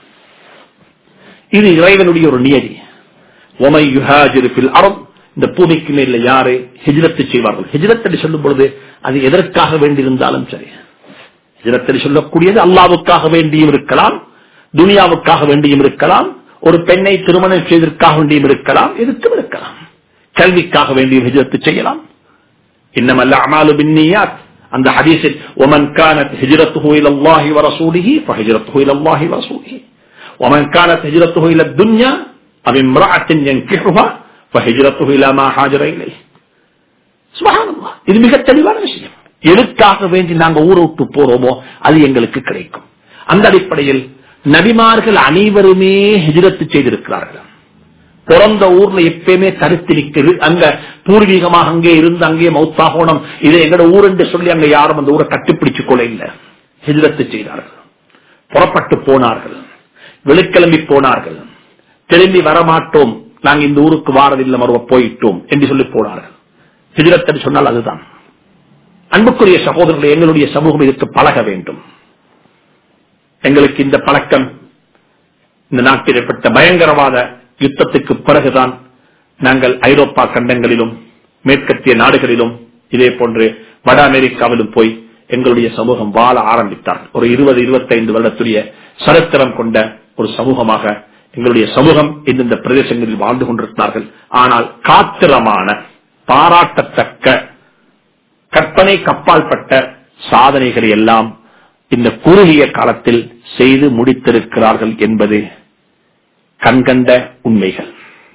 இது இறைவனுடைய ஒரு நியதி ஒமை யுஹாஜிருப்பில் அறம் இந்த பூமிக்கு மேல யாரு ஹிஜ்ரத்து செய்வார்கள் ஹிஜ்ரத் என்று சொல்லும் பொழுது அது எதற்காக வேண்டியிருந்தாலும் சரி ஹிஜ்ரத் என்று சொல்லக்கூடியது அல்லாவுக்காக வேண்டியும் இருக்கலாம் துனியாவுக்காக வேண்டியும் இருக்கலாம் ஒரு பெண்ணை திருமணம் செய்வதற்காக வேண்டியும் இருக்கலாம் எதுக்கும் இருக்கலாம் கல்விக்காக வேண்டியும் ஹிஜ்ரத்து செய்யலாம் இன்னமல்ல அமாலு பின்னியாத் அந்த ஹதீஸில் ஒமன் கானத் ஹிஜ்ரத்துஹு இல அல்லாஹி வ ரசூலிஹி ஃபஹிஜ்ரத்துஹு இல அல்லாஹி வ ரசூலிஹி ومن كانت هجرته الى الدنيا او امراه ينكحها فهجرته الى ما هاجر اليه سبحان الله இது மிக தெளிவான விஷயம் எதுக்காக வேண்டி நாங்க ஊரை விட்டு போறோமோ அது எங்களுக்கு கிடைக்கும் அந்த அடிப்படையில் நபிமார்கள் அனைவருமே ஹிஜ்ரத்து செய்திருக்கிறார்கள் பிறந்த ஊர்ல எப்பயுமே கருத்து நிற்கிறது அங்க பூர்வீகமாக அங்கே இருந்து அங்கே மௌத்தாகணும் இதை எங்கட ஊர் என்று சொல்லி அங்க யாரும் அந்த ஊரை கட்டுப்பிடிச்சுக் கொள்ள இல்லை ஹிஜ்ரத்து செய்தார்கள் புறப்பட்டு போனார்கள் வெளிக்கிளம்பி போனார்கள் திரும்பி வரமாட்டோம் நாங்க இந்த ஊருக்கு வாரதில்லை மறுவ போயிட்டோம் என்று சொல்லி போனார்கள் ஹிஜ்ரத் என்று சொன்னால் அதுதான் அன்புக்குரிய சகோதரர்கள் எங்களுடைய சமூகம் இதற்கு பழக வேண்டும் எங்களுக்கு இந்த பழக்கம் இந்த நாட்டில் ஏற்பட்ட பயங்கரவாத யுத்தத்துக்கு பிறகுதான் நாங்கள் ஐரோப்பா கண்டங்களிலும் மேற்கத்திய நாடுகளிலும் இதே போன்று வட அமெரிக்காவிலும் போய் எங்களுடைய சமூகம் வாழ ஆரம்பித்தார் ஒரு இருபது இருபத்தைந்து வருடத்துடைய சரித்திரம் கொண்ட ஒரு சமூகமாக எங்களுடைய சமூகம் இந்தந்த பிரதேசங்களில் வாழ்ந்து கொண்டிருந்தார்கள் ஆனால் காத்திரமான பாராட்டத்தக்க கற்பனை கப்பால்பட்ட சாதனைகளை எல்லாம் இந்த குறுகிய காலத்தில் செய்து முடித்திருக்கிறார்கள் என்பது கண்கண்ட உண்மைகள்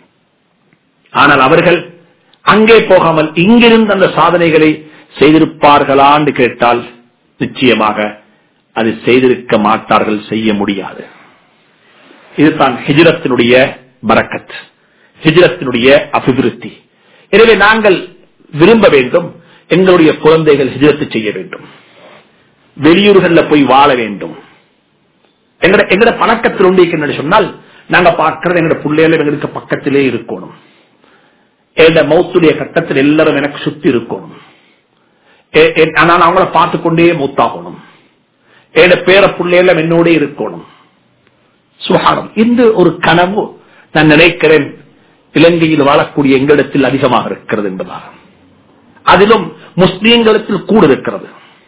ஆனால் அவர்கள் அங்கே போகாமல் இங்கிருந்து அந்த சாதனைகளை செய்திருப்பார்களா என்று கேட்டால் நிச்சயமாக அது செய்திருக்க மாட்டார்கள் செய்ய முடியாது இதுதான் ஹிஜ்ரத்தினுடைய பரக்கத் ஹிஜ்ரத்தினுடைய அபிவிருத்தி எனவே நாங்கள் விரும்ப வேண்டும் எங்களுடைய குழந்தைகள் ஹிஜ்ரத்து செய்ய வேண்டும் வெளியூர்களில் போய் வாழ வேண்டும் எங்கட எங்கட பழக்கத்தில் உண்டு என்ன சொன்னால் நாங்க பார்க்கறது எங்கட பிள்ளைகள் எங்களுக்கு பக்கத்திலே இருக்கணும் எங்க மௌத்துடைய கட்டத்தில் எல்லாரும் எனக்கு சுத்தி இருக்கணும் ஆனால் அவங்கள பார்த்து கொண்டே மூத்தாகணும் என் பேர பிள்ளைகள் என்னோட இருக்கணும் சுகாரம் இந்த ஒரு கனவு நான் நினைக்கிறேன் இலங்கையில் வாழக்கூடிய எங்களிடத்தில் அதிகமாக இருக்கிறது என்பதாக அதிலும் முஸ்லீம்களிடத்தில் கூட இருக்கிறது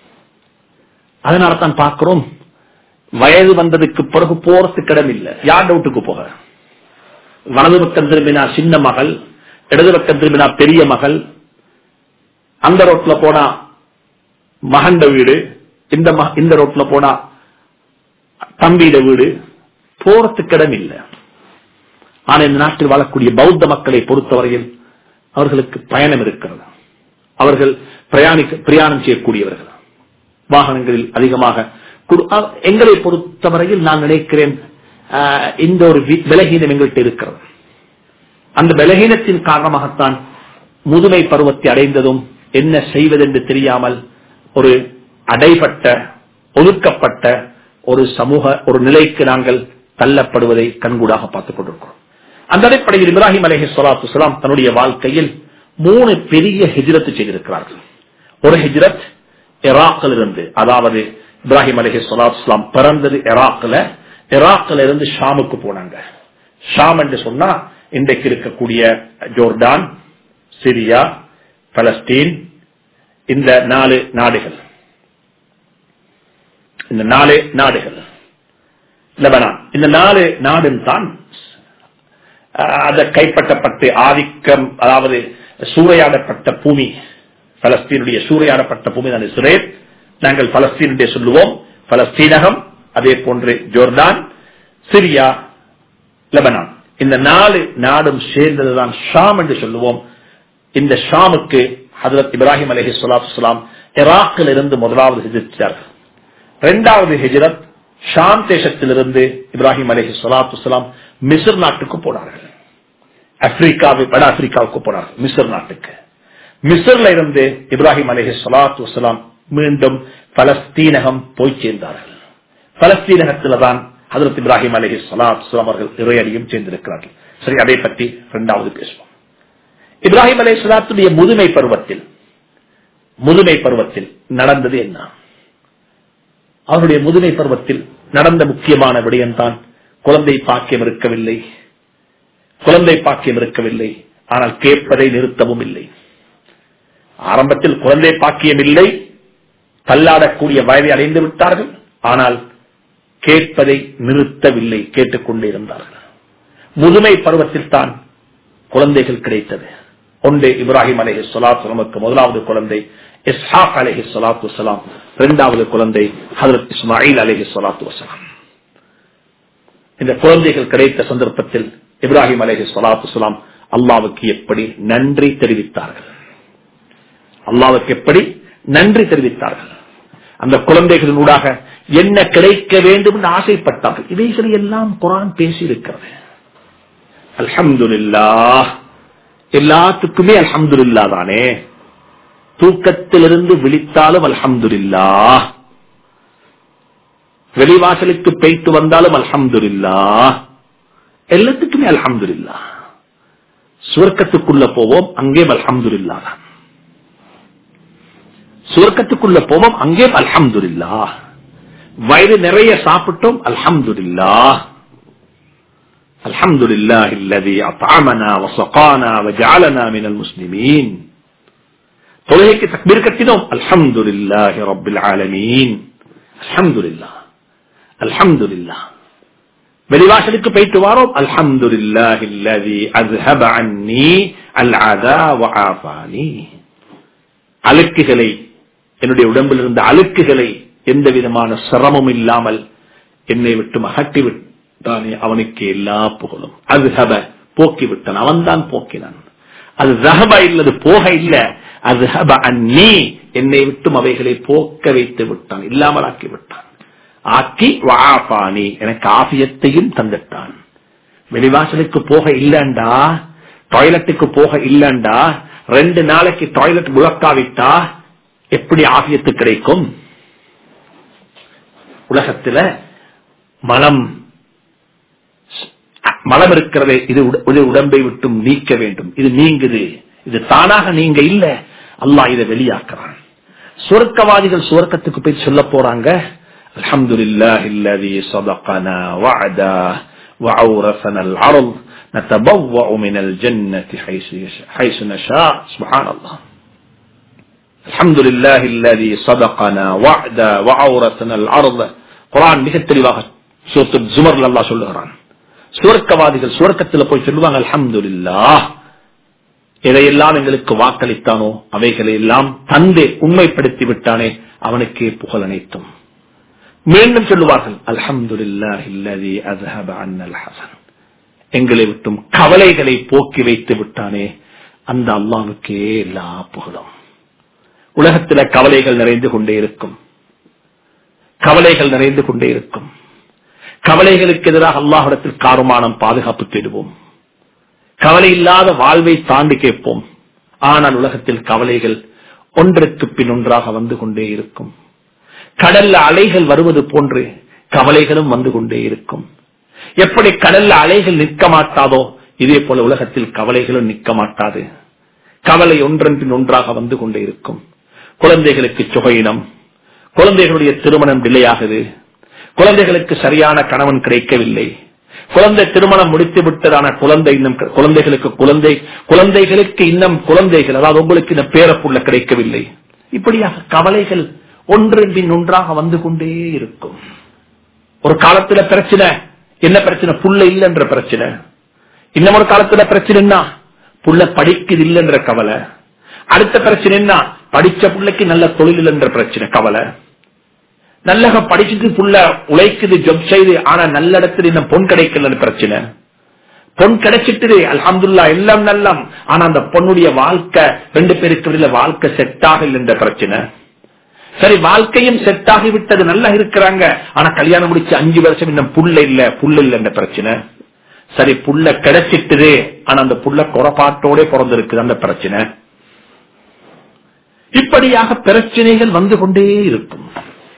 அதனால தான் பார்க்கிறோம் வயது வந்ததுக்கு பிறகு போறதுக்கு இடம் இல்லை யார் டவுட்டுக்கு போக வலது பக்கம் திரும்பினா சின்ன மகள் இடது பக்கம் திரும்பினா பெரிய மகள் அந்த ரோட்ல போனா மகண்ட வீடு இந்த இந்த ரோட்ல போனா தம்பியிட வீடு போறதுக்கு இடம் இல்லை ஆனா இந்த நாட்டில் வாழக்கூடிய பௌத்த மக்களை பொறுத்தவரையில் அவர்களுக்கு பயணம் இருக்கிறது அவர்கள் பிரயாணிக்க பிரயாணம் செய்யக்கூடியவர்கள் வாகனங்களில் அதிகமாக எங்களை பொறுத்தவரையில் நான் நினைக்கிறேன் இந்த ஒரு விலகீனம் எங்கள்கிட்ட இருக்கிறது அந்த பலகீனத்தின் காரணமாகத்தான் முதுமை பருவத்தை அடைந்ததும் என்ன செய்வதென்று தெரியாமல் ஒரு அடைபட்ட ஒதுக்கப்பட்ட ஒரு சமூக ஒரு நிலைக்கு நாங்கள் தள்ளப்படுவதை கண்கூடாக பார்த்துக் கொண்டிருக்கிறோம் அந்த அடிப்படையில் இப்ராஹிம் அலஹி சொலாத்து சொலாம் தன்னுடைய வாழ்க்கையில் மூணு பெரிய ஹிஜ்ரத்து செய்திருக்கிறார்கள் ஒரு ஹிஜ்ரத் இராக்கில் இருந்து அதாவது இப்ராஹிம் அலஹி சொலாத்துலாம் பிறந்தது இராக்ல இராக்ல இருந்து ஷாமுக்கு போனாங்க ஷாம் என்று சொன்னா இன்றைக்கு இருக்கக்கூடிய ஜோர்டான் சிரியா பலஸ்தீன் இந்த நாலு நாடுகள் இந்த நாலு நாடுகள் லெபனான் இந்த நாலு நாடும் தான் அதை கைப்பற்றப்பட்டு ஆதிக்கம் அதாவது சூறையாடப்பட்ட பூமி பலஸ்தீனுடைய சூறையாடப்பட்ட பூமி தான் இஸ்ரேல் நாங்கள் பலஸ்தீனுடைய சொல்லுவோம் பலஸ்தீனகம் அதே போன்று ஜோர்டான் சிரியா லெபனான் இந்த நாலு நாடும் சேர்ந்ததுதான் ஷாம் என்று சொல்லுவோம் இந்த ஷாமுக்கு ஹசரத் இப்ராஹிம் அலஹி சொலாத்துலாம் இராக்கில் இருந்து முதலாவது ஹிஜிச்சார்கள் இரண்டாவது ஹிஜரத் ஷாம் தேசத்திலிருந்து இப்ராஹிம் அலஹி சொலாத்துலாம் மிஸ்ர் நாட்டுக்கு போனார்கள் ஆப்பிரிக்காவு வட ஆப்பிரிக்காவுக்கு போனார்கள் மிஸ்ர் நாட்டுக்கு மிஸ்ர்ல இருந்து இப்ராஹிம் அலஹி சொலாத்து வலாம் மீண்டும் பலஸ்தீனகம் போய் சேர்ந்தார்கள் பலஸ்தீனகத்தில் தான் ஹதரத் இப்ராஹிம் அலஹி சலாத் அவர்கள் இறையடியும் சேர்ந்திருக்கிறார்கள் சரி அதை பற்றி இரண்டாவது பேசுவோம் இப்ராஹிம் அலி சலாத்துடைய முதுமை பருவத்தில் முதுமை பருவத்தில் நடந்தது என்ன அவருடைய முதுமை பருவத்தில் நடந்த முக்கியமான விடயம்தான் குழந்தை பாக்கியம் இருக்கவில்லை குழந்தை பாக்கியம் இருக்கவில்லை ஆனால் கேட்பதை நிறுத்தவும் இல்லை ஆரம்பத்தில் குழந்தை பாக்கியம் இல்லை தள்ளாடக்கூடிய வயதை அடைந்து விட்டார்கள் ஆனால் கேட்பதை நிறுத்தவில்லை கேட்டுக்கொண்டே இருந்தார்கள் முதுமை பருவத்தில் தான் குழந்தைகள் கிடைத்தது ஒன்று இப்ராஹிம் அலஹி சொலாத்து நமக்கு முதலாவது குழந்தை இஸ்ஹாக் அலஹி சொலாத்து வலாம் இரண்டாவது குழந்தை ஹதரத் இஸ்மாயில் அலஹி சொலாத்து வசலாம் இந்த குழந்தைகள் கிடைத்த சந்தர்ப்பத்தில் இப்ராஹிம் அலஹி சொலாத்து வலாம் அல்லாவுக்கு எப்படி நன்றி தெரிவித்தார்கள் அல்லாவுக்கு எப்படி நன்றி தெரிவித்தார்கள் அந்த குழந்தைகளின் ஊடாக என்ன கிடைக்க வேண்டும் என்று ஆசைப்பட்டார்கள் இவைகளை எல்லாம் குரான் பேசி இருக்கிறது அல்ஹம்துலில்லா எல்லாத்துக்குமே அல்ஹம்துலில்லா தானே தூக்கத்திலிருந்து விழித்தாலும் அல்ஹம்துலில்லா வெளிவாசலுக்கு பெய்த்து வந்தாலும் அல்ஹம்துலில்லா எல்லாத்துக்குமே அல்ஹம்துலில்லா சுவர்க்கத்துக்குள்ள போவோம் அங்கே அல்ஹம்துலில்லா தான் சுவர்க்கத்துக்குள்ள போவோம் அங்கே அல்ஹம்துலில்லா வயது நிறைய சாப்பிட்டோம் அல்ஹம்துலில்லா الحمد لله الذي أطعمنا وسقانا وجعلنا من المسلمين தொழுகைக்கு தக்பீர் கட்டினோம் அல்ஹம்துலில்லாஹி ரப்பில் ஆலமீன் அல்ஹம்துலில்லாஹ் அல்ஹம்துலில்லாஹ் வெளிவாசலுக்கு போயிட்டு வாரோம் அல்ஹம்துலில்லாஹி அல்லதி அஸ்ஹப அன்னி அல்அதா வஆஃபானி அழுக்குகளை என்னுடைய உடம்பில் இருந்த அழுக்குகளை எந்த விதமான சிரமம் இல்லாமல் என்னை விட்டு அகட்டி விட்டானே அவனுக்கு எல்லா புகழும் அது ஹப போக்கி விட்டான் அவன் தான் போக்கினான் அது ரஹப இல்லது போக இல்ல அது ஹப அன்னி என்னை விட்டும் அவைகளை போக்க வைத்து விட்டான் இல்லாமல் ஆக்கி விட்டான் ஆக்கி வாபானி எனக்கு ஆபியத்தையும் தந்துட்டான் வெளிவாசலுக்கு போக இல்லண்டா டாய்லெட்டுக்கு போக இல்லண்டா ரெண்டு நாளைக்கு டாய்லெட் முழக்காவிட்டா எப்படி ஆபியத்து கிடைக்கும் உலகத்துல மலம் மலம் இருக்கிறதே இது இது உடம்பை விட்டும் நீக்க வேண்டும் இது நீங்குது இது தானாக நீங்க இல்ல அல்லாஹ் இதை வெளியாக்குறான் சுவர்க்கவாதிகள் சுவர்க்கத்துக்கு போய் சொல்ல போறாங்க الحمد لله الذي صدقنا وعدا وأورثنا العرض نتبوأ من الجنة حيث, حيث نشاء سبحان الله الحمد لله الذي صدقنا وعدا وأورثنا الأرض قرآن மிக தெளிவாக சூரத்து ஜுமர்ல அல்லாஹ் சொல்லுகிறான் சுவர்க்கவாதிகள் சுவர்க்கத்தில் போய் சொல்லுவாங்க அல்ஹம்துலில்லா எதையெல்லாம் எங்களுக்கு வாக்களித்தானோ அவைகளை எல்லாம் தந்து உண்மைப்படுத்தி விட்டானே அவனுக்கே புகழ் அனைத்தும் மீண்டும் சொல்லுவார்கள் அல்ஹம்துலில்லாஹில்லதி அஸ்ஹப அன்னல் ஹசன் எங்களை விட்டும் கவலைகளை போக்கி வைத்து விட்டானே அந்த அல்லாவுக்கே எல்லா புகழும் உலகத்தில கவலைகள் நிறைந்து கொண்டே இருக்கும் கவலைகள் நிறைந்து கொண்டே இருக்கும் கவலைகளுக்கு எதிராக அல்லாஹிடத்தில் காருமானம் பாதுகாப்பு தேடுவோம் கவலை இல்லாத வாழ்வை தாண்டி கேட்போம் ஆனால் உலகத்தில் கவலைகள் ஒன்றுக்கு பின் ஒன்றாக வந்து கொண்டே இருக்கும் கடல்ல அலைகள் வருவது போன்று கவலைகளும் வந்து கொண்டே இருக்கும் எப்படி கடல்ல அலைகள் நிற்க மாட்டாதோ இதே போல உலகத்தில் கவலைகளும் நிற்க மாட்டாது கவலை ஒன்றன் பின் ஒன்றாக வந்து கொண்டே இருக்கும் குழந்தைகளுக்கு சுகையினம் குழந்தைகளுடைய திருமணம் டிலே ஆகுது குழந்தைகளுக்கு சரியான கணவன் கிடைக்கவில்லை குழந்தை திருமணம் முடித்து விட்டதான குழந்தை இன்னும் குழந்தைகளுக்கு குழந்தை குழந்தைகளுக்கு இன்னும் குழந்தைகள் அதாவது உங்களுக்கு இந்த பேரப்புள்ள கிடைக்கவில்லை இப்படியாக கவலைகள் ஒன்றின் பின் ஒன்றாக வந்து கொண்டே இருக்கும் ஒரு காலத்துல பிரச்சனை என்ன பிரச்சனை புள்ள இல்லைன்ற பிரச்சனை இன்னும் ஒரு காலத்துல பிரச்சனை என்ன புள்ள படிக்குது இல்லைன்ற கவலை அடுத்த பிரச்சனை என்ன படிச்ச பிள்ளைக்கு நல்ல தொழில் என்ற பிரச்சனை கவலை நல்லக படிச்சுட்டு புள்ள உழைக்குது ஜொப் செய்து ஆனா நல்ல இடத்துல இன்னும் பொன் கிடைக்கல பிரச்சனை பொன் கிடைச்சிட்டு அல்ஹம்துல்லா எல்லாம் நல்லம் ஆனா அந்த பொண்ணுடைய வாழ்க்கை ரெண்டு பேருக்கு இடையில வாழ்க்கை செட் ஆகல என்ற பிரச்சனை சரி வாழ்க்கையும் செட் ஆகி விட்டது நல்லா இருக்கிறாங்க ஆனா கல்யாணம் முடிச்சு அஞ்சு வருஷம் இன்னும் புள்ள இல்ல புள்ள இல்ல என்ற பிரச்சனை சரி புள்ள கிடைச்சிட்டுது ஆனா அந்த புள்ள குறப்பாட்டோட பிறந்திருக்குது அந்த பிரச்சனை இப்படியாக பிரச்சனைகள் வந்து கொண்டே இருக்கும்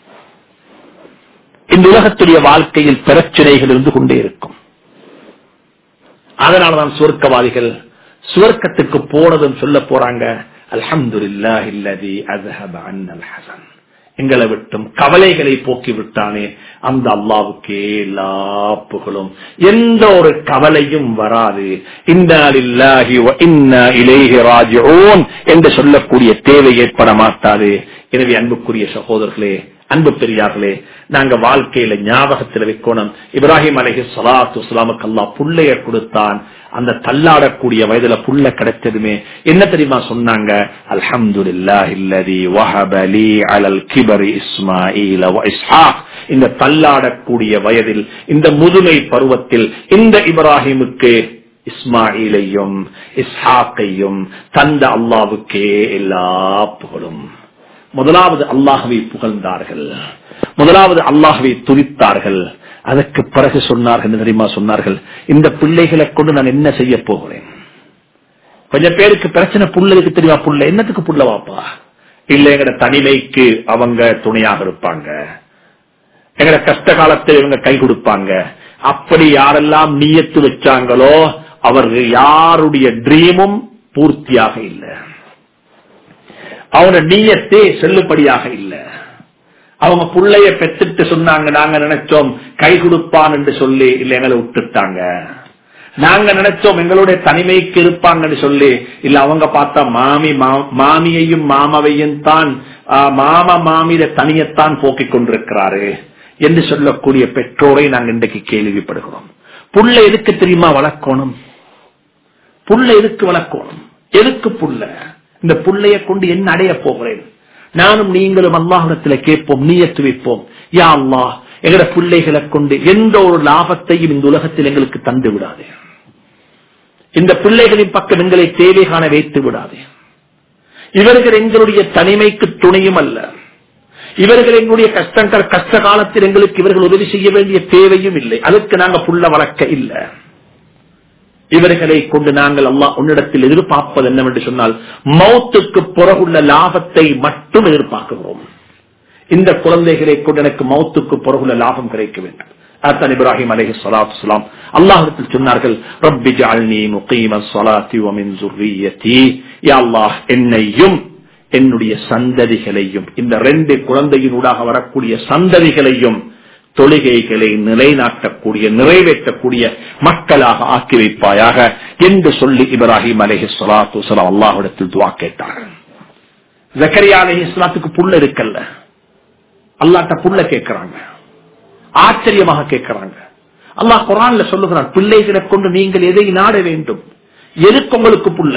இந்த உலகத்துடைய வாழ்க்கையில் பிரச்சனைகள் இருந்து கொண்டே இருக்கும் அதனாலதான் சுவர்க்கவாதிகள் சுவர்க்கத்துக்கு போனதும் சொல்ல போறாங்க அல்ஹம்துலில்லாஹில்லதி அஸ்ஹப அன்னல் ஹஸன் எங்களை விட்டும் கவலைகளை போக்கி விட்டானே அந்த அல்லாவுக்கே எல்லா புகழும் எந்த ஒரு கவலையும் வராது இன்னாலில்லாஹி வ இன்னா இலைஹி ராஜிஊன் என்று சொல்லக்கூடிய தேவை ஏற்பட மாட்டாது எனவே அன்புக்குரிய சகோதரர்களே அன்பு பெரியார்களே நாங்க வாழ்க்கையில ஞாபகத்தில் வைக்கணும் இப்ராஹிம் அலஹி சலாத்து இஸ்லாமுக்கு அல்லா புள்ளைய கொடுத்தான் அந்த தள்ளாடக்கூடிய வயதுல புள்ள கிடைச்சதுமே என்ன தெரியுமா சொன்னாங்க அல்ஹம்துலில்லாஹி இல்லதி வஹப லீ அலல் கிபரி இஸ்மாஈல வ இஸ்ஹாக் இந்த தள்ளாடக்கூடிய வயதில் இந்த முதுமை பருவத்தில் இந்த இப்ராஹிமுக்கு இஸ்மாயிலையும் இஸ்ஹாக்கையும் தந்த அல்லாவுக்கே எல்லா புகழும் முதலாவது அல்லாஹவை புகழ்ந்தார்கள் முதலாவது அல்லாஹவை துதித்தார்கள் அதற்கு பிறகு சொன்னார்கள் என்ன தெரியுமா சொன்னார்கள் இந்த பிள்ளைகளை கொண்டு நான் என்ன செய்ய போகிறேன் கொஞ்சம் பேருக்கு பிரச்சனை புள்ளதுக்கு தெரியுமா புள்ள என்னத்துக்கு புள்ள வாப்பா இல்ல எங்கட தனிமைக்கு அவங்க துணையாக இருப்பாங்க எங்கட கஷ்ட காலத்தில் இவங்க கை கொடுப்பாங்க அப்படி யாரெல்லாம் நீயத்து வச்சாங்களோ அவர்கள் யாருடைய ட்ரீமும் பூர்த்தியாக இல்லை அவனோட நீயத்தே செல்லுபடியாக இல்லை அவங்க புள்ளைய பெத்துட்டு சொன்னாங்க நாங்க நினைச்சோம் கை கொடுப்பான் என்று சொல்லி இல்ல எங்களை விட்டுட்டாங்க நாங்க நினைச்சோம் எங்களுடைய தனிமைக்கு இருப்பாங்கன்னு சொல்லி இல்ல அவங்க பார்த்தா மாமி மா- மாமியையும் மாமாவையும் தான் ஆ, மாமா மாமியில தனியத்தான் போக்கிக் கொண்டிருக்கிறாரு என்று சொல்லக்கூடிய பெற்றோரை நாங்க இன்றைக்கு கேள்விப்படுகிறோம் புள்ள எதுக்கு தெரியுமா வளர்க்கணும் புள்ள எதுக்கு வளர்க்கணும் எதுக்கு புள்ள இந்த புள்ளைய கொண்டு என்ன அடைய போகிறேன் நானும் நீங்களும் அல்லாஹிடத்துல கேட்போம் நீயத்து வைப்போம் யா அல்லாஹ் எங்கட பிள்ளைகளை கொண்டு எந்த ஒரு லாபத்தையும் இந்த உலகத்தில் எங்களுக்கு தந்து விடாது இந்த பிள்ளைகளின் பக்கம் எங்களை தேவை காண வைத்து விடாது இவர்கள் எங்களுடைய தனிமைக்கு துணையும் அல்ல இவர்கள் எங்களுடைய கஷ்டங்கள் கஷ்ட காலத்தில் எங்களுக்கு இவர்கள் உதவி செய்ய வேண்டிய தேவையும் இல்லை அதுக்கு நாங்க புள்ள வளர்க்க இல்லை இவர்களை கொண்டு நாங்கள் அல்லாஹ் உன்னிடத்தில் எதிர்பார்ப்பது என்னவென்று சொன்னால் மௌத்துக்கு புறகுள்ள லாபத்தை மட்டும் எதிர்பார்க்கிறோம் இந்த குழந்தைகளை கொண்டு எனக்கு மௌத்துக்கு புறகுள்ள லாபம் கிடைக்க வேண்டும் அத்தன் இப்ராஹிம் அலைஹி ஸலாத்து வஸலாம் அல்லாஹ்விடத்தில் சொன்னார்கள் ரப்பி ஜஅல்னி முகீம ஸலாத்தி வ மின் ذُرِّيَّتِي யா அல்லாஹ் என்னையும் என்னுடைய சந்ததிகளையும் இந்த ரெண்டு குழந்தையினூடாக வரக்கூடிய சந்ததிகளையும் தொழுகைகளை நிலைநாட்டக்கூடிய நிறைவேற்றக்கூடிய மக்களாக ஆக்கி வைப்பாயாக என்று சொல்லி இப்ராஹிம் அலஹி சலாத்து வலாம் அல்லாஹிடத்தில் துவா கேட்டார்கள் ஜக்கரியா அலஹி இஸ்லாத்துக்கு புள்ள இருக்கல்ல அல்லாட்ட புள்ள கேட்கிறாங்க ஆச்சரியமாக கேட்கிறாங்க அல்லாஹ் குரான்ல சொல்லுகிறான் பிள்ளைகளை கொண்டு நீங்கள் எதை நாட வேண்டும் எதுக்கு உங்களுக்கு புள்ள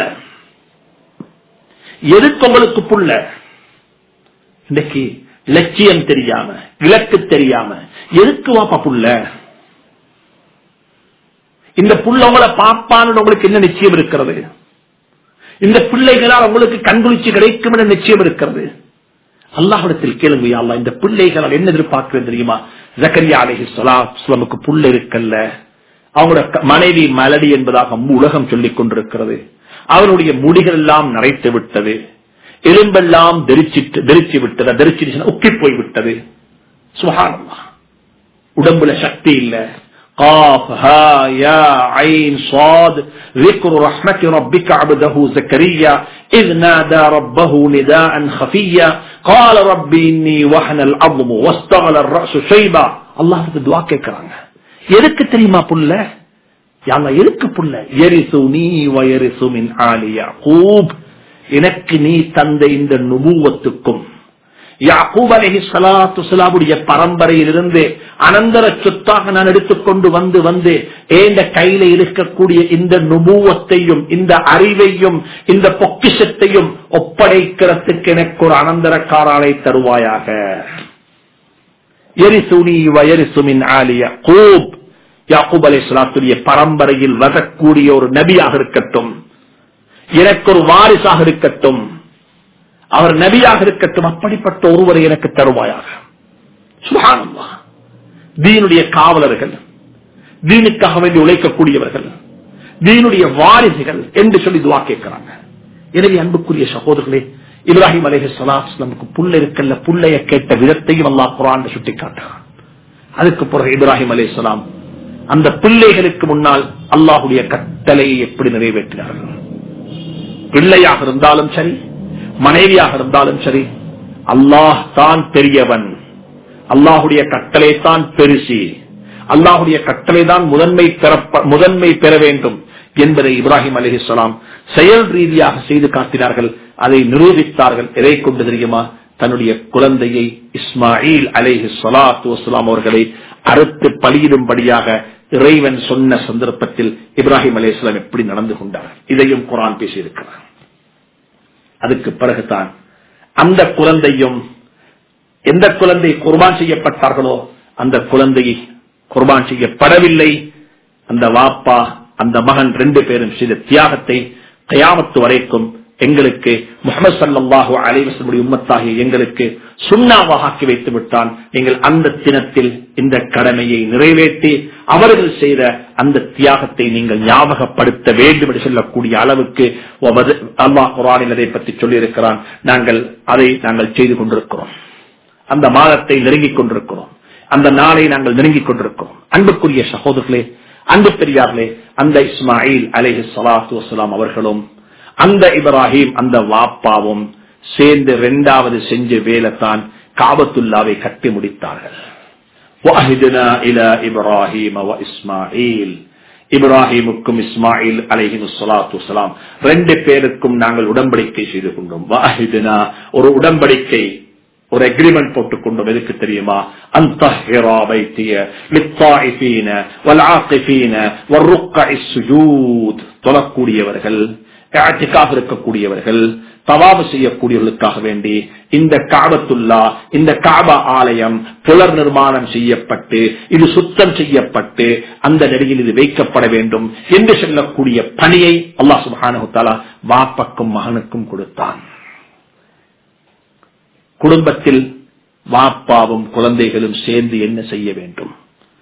எதுக்கு உங்களுக்கு புள்ள இன்னைக்கு லட்சியம் தெரியாம இலக்கு தெரியாம எதுக்கு வாப்பா புள்ள இந்த புள்ள உங்களை பாப்பான்னு உங்களுக்கு என்ன நிச்சயம் இருக்கிறது இந்த பிள்ளைகளால் உங்களுக்கு கண்குளிச்சு கிடைக்கும் என்ற நிச்சயம் இருக்கிறது அல்லாஹிடத்தில் கேளுங்க யா அல்லாஹ் இந்த பிள்ளைகளால் என்ன எதிர்பார்க்கிறது தெரியுமா ஜக்கரியா அலைஹி ஸலாத்துக்கு புள்ள இருக்கல்ல அவங்களோட க- மனைவி மலடி என்பதாக உலகம் சொல்லிக் கொண்டிருக்கிறது அவருடைய முடிகள் எல்லாம் நரைத்து விட்டது எலும்பெல்லாம் தெரிச்சிட்டு தெரிச்சு விட்டது தெரிச்சிருச்சுன்னா உக்கி போய் விட்டது சுகானம்மா உடம்புல சக்தி இல்ல قاف ها يا عين صاد ذكر رحمة ربك عبده زكريا إذ نادى ربه نداء خفيا قال ربي إني وحن العظم واستغل الرأس شيبا الله دعاء கேட்கிறாங்க எதுக்கு தெரியுமா புள்ள யாங்க எதுக்கு புள்ள எரிசு நீ வயரிசு மின் ஆலியா கூப் எனக்கு நீ தந்த இந்த நுபுவத்துக்கும் யாக்கூப் அலஹி சலாத்து சலாமுடைய பரம்பரையிலிருந்து அனந்தர சொத்தாக நான் எடுத்துக்கொண்டு வந்து வந்து ஏண்ட கையில இருக்கக்கூடிய இந்த நுபுவத்தையும் இந்த அறிவையும் இந்த பொக்கிஷத்தையும் ஒப்படைக்கிறதுக்கு எனக்கு ஒரு அனந்தரக்காராலை தருவாயாக எரிசுனி வயரிசுமின் ஆலிய கூப் யாக்கூப் அலை சலாத்துடைய பரம்பரையில் வரக்கூடிய ஒரு நபியாக இருக்கட்டும் எனக்கு ஒரு வாரிசாக இருக்கட்டும் அவர் நபியாக இருக்கட்டும் அப்படிப்பட்ட ஒருவரை எனக்கு தருவாயாக சுபஹானல்லாஹ். தீனுடைய காவலர்கள் தீனுக்காக வேண்டி உழைக்கக்கூடியவர்கள் தீனுடைய வாரிசுகள் என்று சொல்லி துவா கேட்கிறாங்க எனவே அன்புக்குரிய சகோதரர்களே இப்ராஹிம் அலேஹி நமக்கு புள்ள இருக்கல்ல புள்ளைய கேட்ட விதத்தையும் அல்லாஹ் குரான் சுட்டி காட்டுறான் அதுக்கு பிறகு இப்ராஹிம் அலைஹிஸ்ஸலாம் அந்த பிள்ளைகளுக்கு முன்னால் அல்லாஹுடைய கட்டளையை எப்படி நிறைவேற்றினார்கள் பிள்ளையாக இருந்தாலும் சரி மனைவியாக இருந்தாலும் சரி அல்லாஹ் தான் பெரியவன் அல்லாஹுடைய கட்டளை தான் பெருசி அல்லாஹுடைய கட்டளை தான் முதன்மை பெற- முதன்மை பெற வேண்டும் என்பதை இப்ராஹிம் அலிஹிஸ்லாம் செயல் ரீதியாக செய்து காட்டினார்கள் அதை நிரூபித்தார்கள் எதை கொண்டு தெரியுமா தன்னுடைய குழந்தையை இஸ்மாயில் அலைஹி ஸலாத்து வஸ்ஸலாம் அவர்களை அறுத்து பலியிடும்படியாக இறைவன் சொன்ன சந்தர்ப்பத்தில் இப்ராஹிம் அலைஹிஸ்ஸலாம் எப்படி நடந்து கொண்டார் இதையும் குரான் பேசியிருக்கிறார் அதுக்கு பிறகுதான் அந்த குழந்தையும் எந்த குழந்தை குர்பான் செய்யப்பட்டார்களோ அந்த குழந்தையை குர்பான் செய்யப்படவில்லை அந்த வாப்பா அந்த மகன் ரெண்டு பேரும் செய்த தியாகத்தை கயாமத்து வரைக்கும் எங்களுக்கு முகமது சல்லாஹூ அலைவசமுடைய உம்மத்தாகிய எங்களுக்கு சுண்ணாவாக ஆக்கி வைத்து விட்டான் நீங்கள் அந்த தினத்தில் இந்த கடமையை நிறைவேற்றி அவர்கள் செய்த அந்த தியாகத்தை நீங்கள் ஞாபகப்படுத்த வேண்டும் என்று சொல்லக்கூடிய அளவுக்கு அல்லாஹ் குரானில் அதை பற்றி சொல்லியிருக்கிறான் நாங்கள் அதை நாங்கள் செய்து கொண்டிருக்கிறோம் அந்த மாதத்தை நெருங்கிக் கொண்டிருக்கிறோம் அந்த நாளை நாங்கள் நெருங்கிக் கொண்டிருக்கிறோம் அன்புக்குரிய சகோதரர்களே அன்பு பெரியார்களே அந்த இஸ்மாயில் அலேஹி சலாத்து வசலாம் அவர்களும் அந்த இப்ராஹிம் அந்த வாப்பாவும் சேர்ந்து இரண்டாவது செஞ்ச வேலைத்தான் காபத்துல்லாவை கட்டி முடித்தார்கள் இப்ராஹிம் இஸ்மாயில் இப்ராஹிமுக்கும் இஸ்மாயில் அலைஹிம் சலாத்து வலாம் ரெண்டு பேருக்கும் நாங்கள் உடன்படிக்கை செய்து கொண்டோம் வாஹிதுனா ஒரு உடன்படிக்கை ஒரு அக்ரிமெண்ட் போட்டுக் கொண்டோம் எதுக்கு தெரியுமா அந்த தொழக்கூடியவர்கள் இருக்கக்கூடியவர்கள் தவாபு செய்யக்கூடியவர்களுக்காக வேண்டி இந்த காபத்துல்லா இந்த காபா ஆலயம் புலர் நிர்மாணம் செய்யப்பட்டு இது சுத்தம் செய்யப்பட்டு அந்த நிலையில் இது வைக்கப்பட வேண்டும் என்று சொல்லக்கூடிய பணியை அல்லாஹ் சுபானு வாப்பக்கும் மகனுக்கும் கொடுத்தான் குடும்பத்தில் வாப்பாவும் குழந்தைகளும் சேர்ந்து என்ன செய்ய வேண்டும்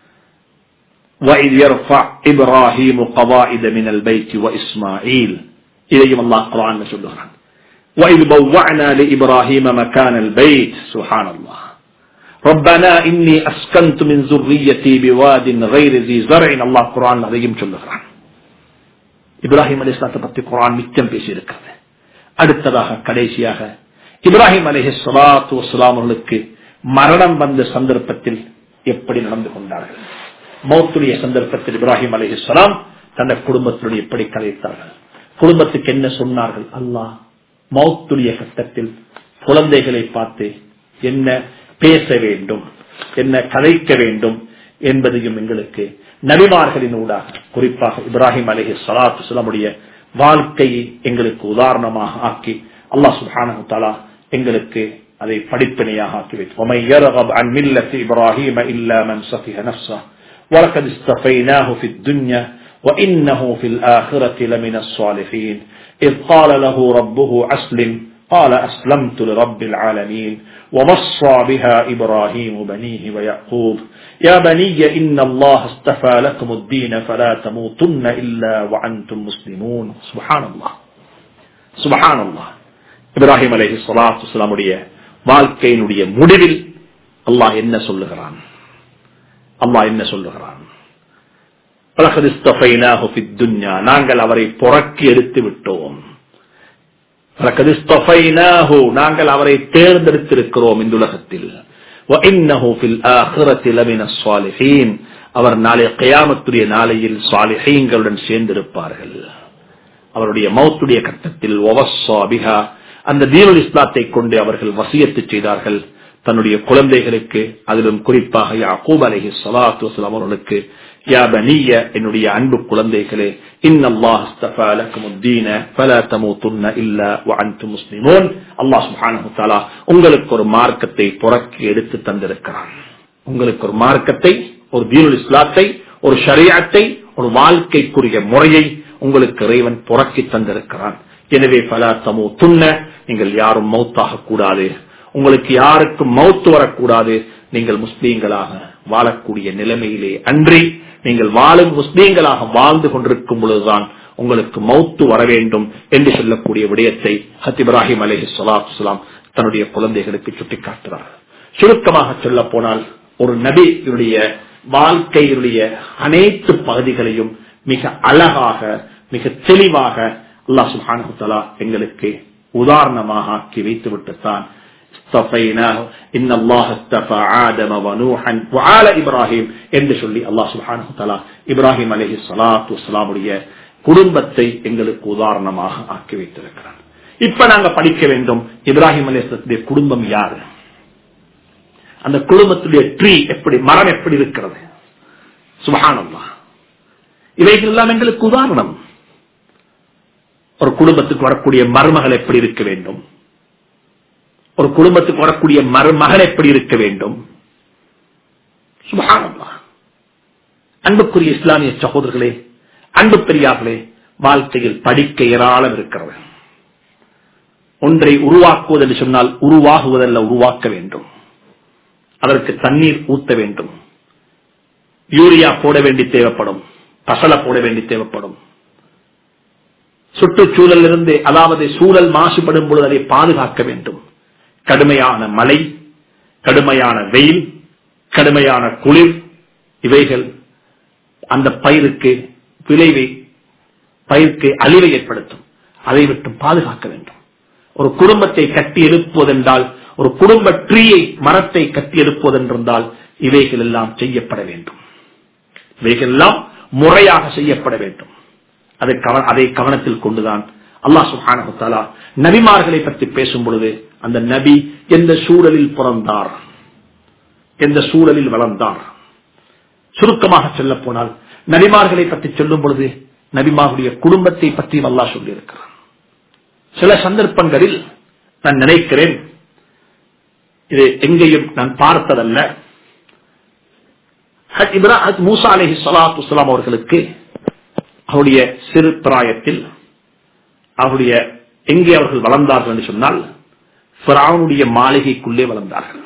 இப்ராஹிம் இஸ்மாயில் இதையும் அல்லாஹ் குரான் சொல்லுகிறான் وإذ بوعنا لإبراهيم مكان البيت سبحان الله ربنا إني أسكنت من ذريتي بواد غير ذي زرع الله قرآن அதையும் சொல்லுகிறான் இப்ராஹிம் அலி இஸ்லாத்தை பத்தி குரான் மிச்சம் பேசியிருக்கிறது அடுத்ததாக கடைசியாக இப்ராஹிம் அலஹி சலாத்து வலாம் அவர்களுக்கு மரணம் வந்த சந்தர்ப்பத்தில் எப்படி நடந்து கொண்டார்கள் மௌத்துடைய சந்தர்ப்பத்தில் இப்ராஹிம் அலஹி சலாம் தன்னை குடும்பத்துடன் எப்படி கலைத்தார்கள் குடும்பத்துக்கு என்ன சொன்னார்கள் அல்லாஹ் மௌத்துடைய கட்டத்தில் குழந்தைகளை பார்த்து என்ன பேச வேண்டும் என்ன கலைக்க வேண்டும் என்பதையும் எங்களுக்கு நபிமார்களின் ஊடாக குறிப்பாக இப்ராஹிம் அலஹி சலாத்து சுலமுடைய வாழ்க்கையை எங்களுக்கு உதாரணமாக ஆக்கி அல்லாஹ் சுஹானு தாலா எங்களுக்கு அதை படிப்பினையாக ஆக்கி வைத்து இப்ராஹிம் இல்லா மன் சஃபிஹ நஃப்ஸா ولقد اصطفيناه في الدنيا وإنه في الآخرة لمن الصالحين إذ قال له ربه أسلم قال أسلمت لرب العالمين ووصى بها إبراهيم بنيه ويعقوب يا بني إن الله استفى لكم الدين فلا تموتن إلا وأنتم مسلمون سبحان الله سبحان الله இப்ராஹிம் அலஹி சலாத்து வலாமுடைய வாழ்க்கையினுடைய முடிவில் அல்லாஹ் என்ன சொல்லுகிறான் அல்லாஹ் என்ன சொல்லுகிறான் நாங்கள் அவரை புறக்கி எடுத்து விட்டோம் நாங்கள் அவரை தேர்ந்தெடுத்திருக்கிறோம் இந்த உலகத்தில் அவர் நாளை கயாமத்துடைய நாளையில் சாலிஹீங்களுடன் சேர்ந்திருப்பார்கள் அவருடைய மௌத்துடைய கட்டத்தில் அந்த தீனுல் இஸ்லாத்தை கொண்டு அவர்கள் வசியத்து செய்தார்கள் தன்னுடைய குழந்தைகளுக்கு அதிலும் குறிப்பாக யாக்கூப் அலஹி சலாத்து வசலாம் அவர்களுக்கு யா பனிய என்னுடைய அன்பு குழந்தைகளே இன்னல்லாஹ் அஸ்தஃபா லக்கும் الدين فلا تموتن الا وانتم مسلمون அல்லாஹ் சுப்ஹானஹு வ தஆலா உங்களுக்கு ஒரு மார்க்கத்தை புறக்கி எடுத்து தந்திருக்கிறான் உங்களுக்கு ஒரு மார்க்கத்தை ஒரு தீனுல் இஸ்லாத்தை ஒரு ஷரியத்தை ஒரு வாழ்க்கைக்குரிய முறையை உங்களுக்கு இறைவன் புறக்கி தந்திருக்கிறான் எனவே பலா தமோ துண்ண நீங்கள் யாரும் மௌத்தாக கூடாது உங்களுக்கு யாருக்கும் மௌத்து வரக்கூடாது நீங்கள் முஸ்லீம்களாக வாழக்கூடிய நிலைமையிலே அன்றி நீங்கள் வாழும் முஸ்லீம்களாக வாழ்ந்து கொண்டிருக்கும் பொழுதுதான் உங்களுக்கு மௌத்து வர வேண்டும் என்று சொல்லக்கூடிய விடயத்தை ஹத் இப்ராஹிம் அலஹி சலாத்துலாம் தன்னுடைய குழந்தைகளுக்கு சுட்டிக்காட்டுறார் சுருக்கமாக சொல்ல போனால் ஒரு நபியுடைய வாழ்க்கையினுடைய அனைத்து பகுதிகளையும் மிக அழகாக மிக தெளிவாக அல்லாஹ் சுஹானு தலா எங்களுக்கு உதாரணமாக ஆக்கி வைத்து விட்டுத்தான் إن الله استفى آدم ونوحا وآل إبراهيم என்று சொல்லி அல்லாஹ் சுப்ஹானஹு தஆலா இப்ராஹிம் அலைஹி ஸலாத்து வஸலாமுடைய குடும்பத்தை எங்களுக்கு உதாரணமாக ஆக்கி வைத்திருக்கிறார் இப்ப நாங்க படிக்க வேண்டும் இப்ராஹிம் அலைஹிஸ்ஸலாத்துடைய குடும்பம் யாரு அந்த குடும்பத்துடைய ட்ரீ எப்படி மரம் எப்படி இருக்கிறது சுபஹானல்லாஹ் இவைகள் எல்லாம் எங்களுக்கு உதாரணம் ஒரு குடும்பத்துக்கு வரக்கூடிய மருமகள் எப்படி இருக்க வேண்டும் ஒரு குடும்பத்துக்கு வரக்கூடிய மருமகன் எப்படி இருக்க வேண்டும் சுபஹானல்லாஹ் அன்புக்குரிய இஸ்லாமிய சகோதரர்களே அன்பு பெரியார்களே வாழ்க்கையில் படிக்க ஏராளம் இருக்கிறது ஒன்றை உருவாக்குவது என்று சொன்னால் உருவாகுவதல்ல உருவாக்க வேண்டும் அதற்கு தண்ணீர் ஊத்த வேண்டும் யூரியா போட வேண்டி தேவைப்படும் பசல போட வேண்டி தேவைப்படும் சுற்றுச்சூழல் இருந்து அதாவது சூழல் மாசுபடும் பொழுது அதை பாதுகாக்க வேண்டும் கடுமையான மழை கடுமையான வெயில் கடுமையான குளிர் இவைகள் அந்த பயிருக்கு விளைவை பயிருக்கு அழிவை ஏற்படுத்தும் அதை விட்டு பாதுகாக்க வேண்டும் ஒரு குடும்பத்தை கட்டி எழுப்புவதென்றால் ஒரு குடும்ப ட்ரீயை மரத்தை கட்டி எழுப்புவதென்றால் இவைகள் எல்லாம் செய்யப்பட வேண்டும் இவைகள் எல்லாம் முறையாக செய்யப்பட வேண்டும் அதை கவ- அதை கவனத்தில் கொண்டுதான் அல்லாஹ் சுப்ஹானஹு தஆலா நபிமார்களை பற்றி பேசும் பொழுது அந்த நபி எந்த சூழலில் பிறந்தார் எந்த சூழலில் வளர்ந்தார் சுருக்கமாக சொல்ல போனால் நபிமார்களை பற்றி சொல்லும் பொழுது நபிமாருடைய குடும்பத்தை பற்றி அல்லாஹ் சொல்லியிருக்கிறார் சில சந்தர்ப்பங்களில் நான் நினைக்கிறேன் இது எங்கேயும் நான் பார்த்ததல்ல ஹஜ் இப்ரா- ஹஜ் மூசா அலைஹி ஸலாத்து வஸ்ஸலாம் அவர்களுக்கு அவருடைய சிறு பிராயத்தில் அவருடைய எங்கே அவர்கள் வளர்ந்தார்கள் என்று சொன்னால் ஃபிரௌனுடைய மாளிகைக்குள்ளே வளர்ந்தார்கள்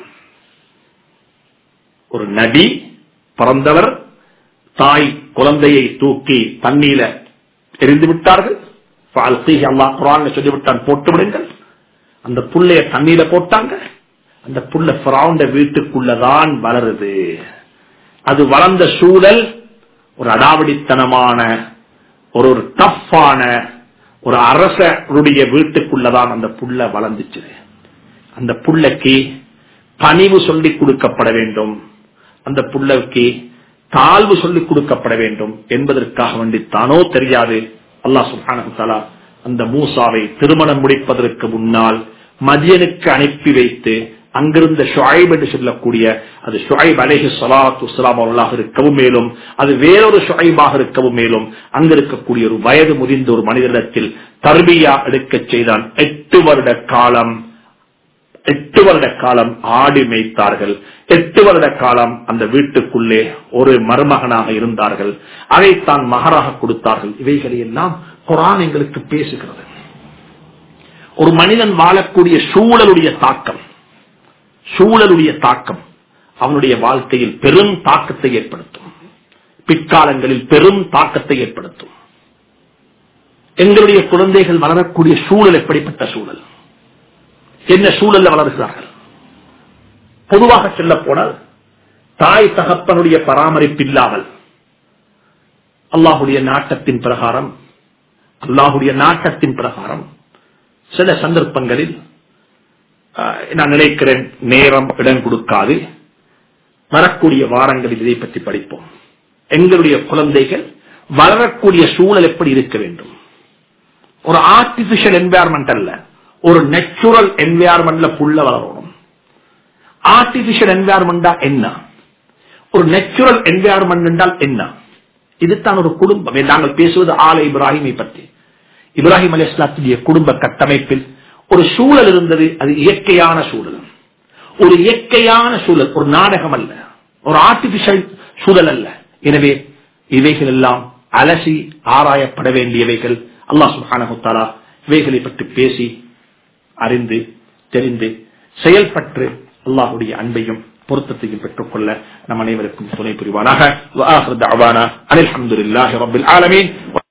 ஒரு நபி பிறந்தவர் தாய் குழந்தையை தூக்கி தண்ணீர எரிந்து விட்டார்கள் ஃபால்கீஹி அல்லாஹ் குர்ஆன்ல சொல்லிவிட்டான் போட்டு விடுங்கள் அந்த புள்ளைய தண்ணீர போட்டாங்க அந்த புள்ள ஃபிரௌண்ட வீட்டுக்குள்ளதான் வளருது அது வளர்ந்த சூழல் ஒரு அடாவடித்தனமான ஒரு ஒரு டஃப்பான ஒரு அரசருடைய வீட்டுக்குள்ளதான் அந்த புள்ள வளர்ந்துச்சு அந்த புள்ளைக்கு பணிவு சொல்லிக் கொடுக்கப்பட வேண்டும் அந்த புள்ளைக்கு தாழ்வு சொல்லிக் கொடுக்கப்பட வேண்டும் என்பதற்காக வேண்டி தானோ தெரியாது அல்லாஹ் சுப்ஹானஹு தஆலா அந்த மூசாவை திருமணம் முடிப்பதற்கு முன்னால் மதியனுக்கு அனுப்பி வைத்து அங்கிருந்த ஷுஐப் என்று சொல்லக்கூடிய அது ஷுஐப் அலைஹி ஸலாத்து வஸ்ஸலாம் அவர்களாக இருக்கவும் மேலும் அது வேறொரு ஷுஐபாக இருக்கவும் மேலும் அங்க இருக்கக்கூடிய ஒரு வயது முதிர்ந்த ஒரு மனிதனிடத்தில் தர்பியா எடுக்கச் செய்தான் எட்டு வருட காலம் எட்டு வருட காலம் ஆடி மேய்த்தார்கள் எட்டு வருட காலம் அந்த வீட்டுக்குள்ளே ஒரு மருமகனாக இருந்தார்கள் அதைத்தான் மகராக கொடுத்தார்கள் இவைகளை எல்லாம் குரான் எங்களுக்கு பேசுகிறது ஒரு மனிதன் வாழக்கூடிய சூழலுடைய தாக்கம் சூழலுடைய தாக்கம் அவனுடைய வாழ்க்கையில் பெரும் தாக்கத்தை ஏற்படுத்தும் பிற்காலங்களில் பெரும் தாக்கத்தை ஏற்படுத்தும் எங்களுடைய குழந்தைகள் வளரக்கூடிய சூழல் எப்படிப்பட்ட சூழல் என்ன சூழல்ல வளர்கிறார்கள் பொதுவாக சொல்ல போனால் தாய் தகப்பனுடைய பராமரிப்பு இல்லாமல் அல்லாஹுடைய நாட்டத்தின் பிரகாரம் அல்லாஹுடைய நாட்டத்தின் பிரகாரம் சில சந்தர்ப்பங்களில் ஆஹ், நான் நினைக்கிறேன் நேரம் இடம் கொடுக்காது வரக்கூடிய வாரங்களில் இதை பற்றி படிப்போம் எங்களுடைய குழந்தைகள் வளரக்கூடிய சூழல் எப்படி இருக்க வேண்டும் ஒரு ஆர்டிபிஷியல் என்வாயர்மெண்ட் அல்ல ஒரு நேச்சுரல் என்வாயர்மெண்ட்ல புள்ள வளரணும் ஆர்டிபிஷியல் என்வாயர்மெண்டா என்ன ஒரு நேச்சுரல் என்வாயர்மெண்ட் என்றால் என்ன இதுதான் ஒரு குடும்பம் நாங்கள் பேசுவது ஆல இப்ராஹிமை பற்றி இப்ராஹிம் அலி இஸ்லாத்துடைய குடும்ப கட்டமைப்பில் ஒரு சூழல் இருந்தது அது இயற்கையான சூழல் ஒரு இயற்கையான சூழல் ஒரு நாடகம் அல்ல ஒரு ஆர்டிபிஷியல் சூழல் அல்ல எனவே இவைகள் எல்லாம் அலசி ஆராயப்பட வேண்டியவைகள் அல்லாஹ் சுப்ஹானஹு தஆலா இவைகளை பற்றி பேசி அறிந்து தெரிந்து செயல்பற்று அல்லாஹுடைய அன்பையும் பொருத்தத்தையும் பெற்றுக்கொள்ள நம் அனைவருக்கும் துணை புரிவானாக வ ஆகிரு தஅவானா அனில் ஹம்துலில்லாஹி ரப்பில் ஆலமீன்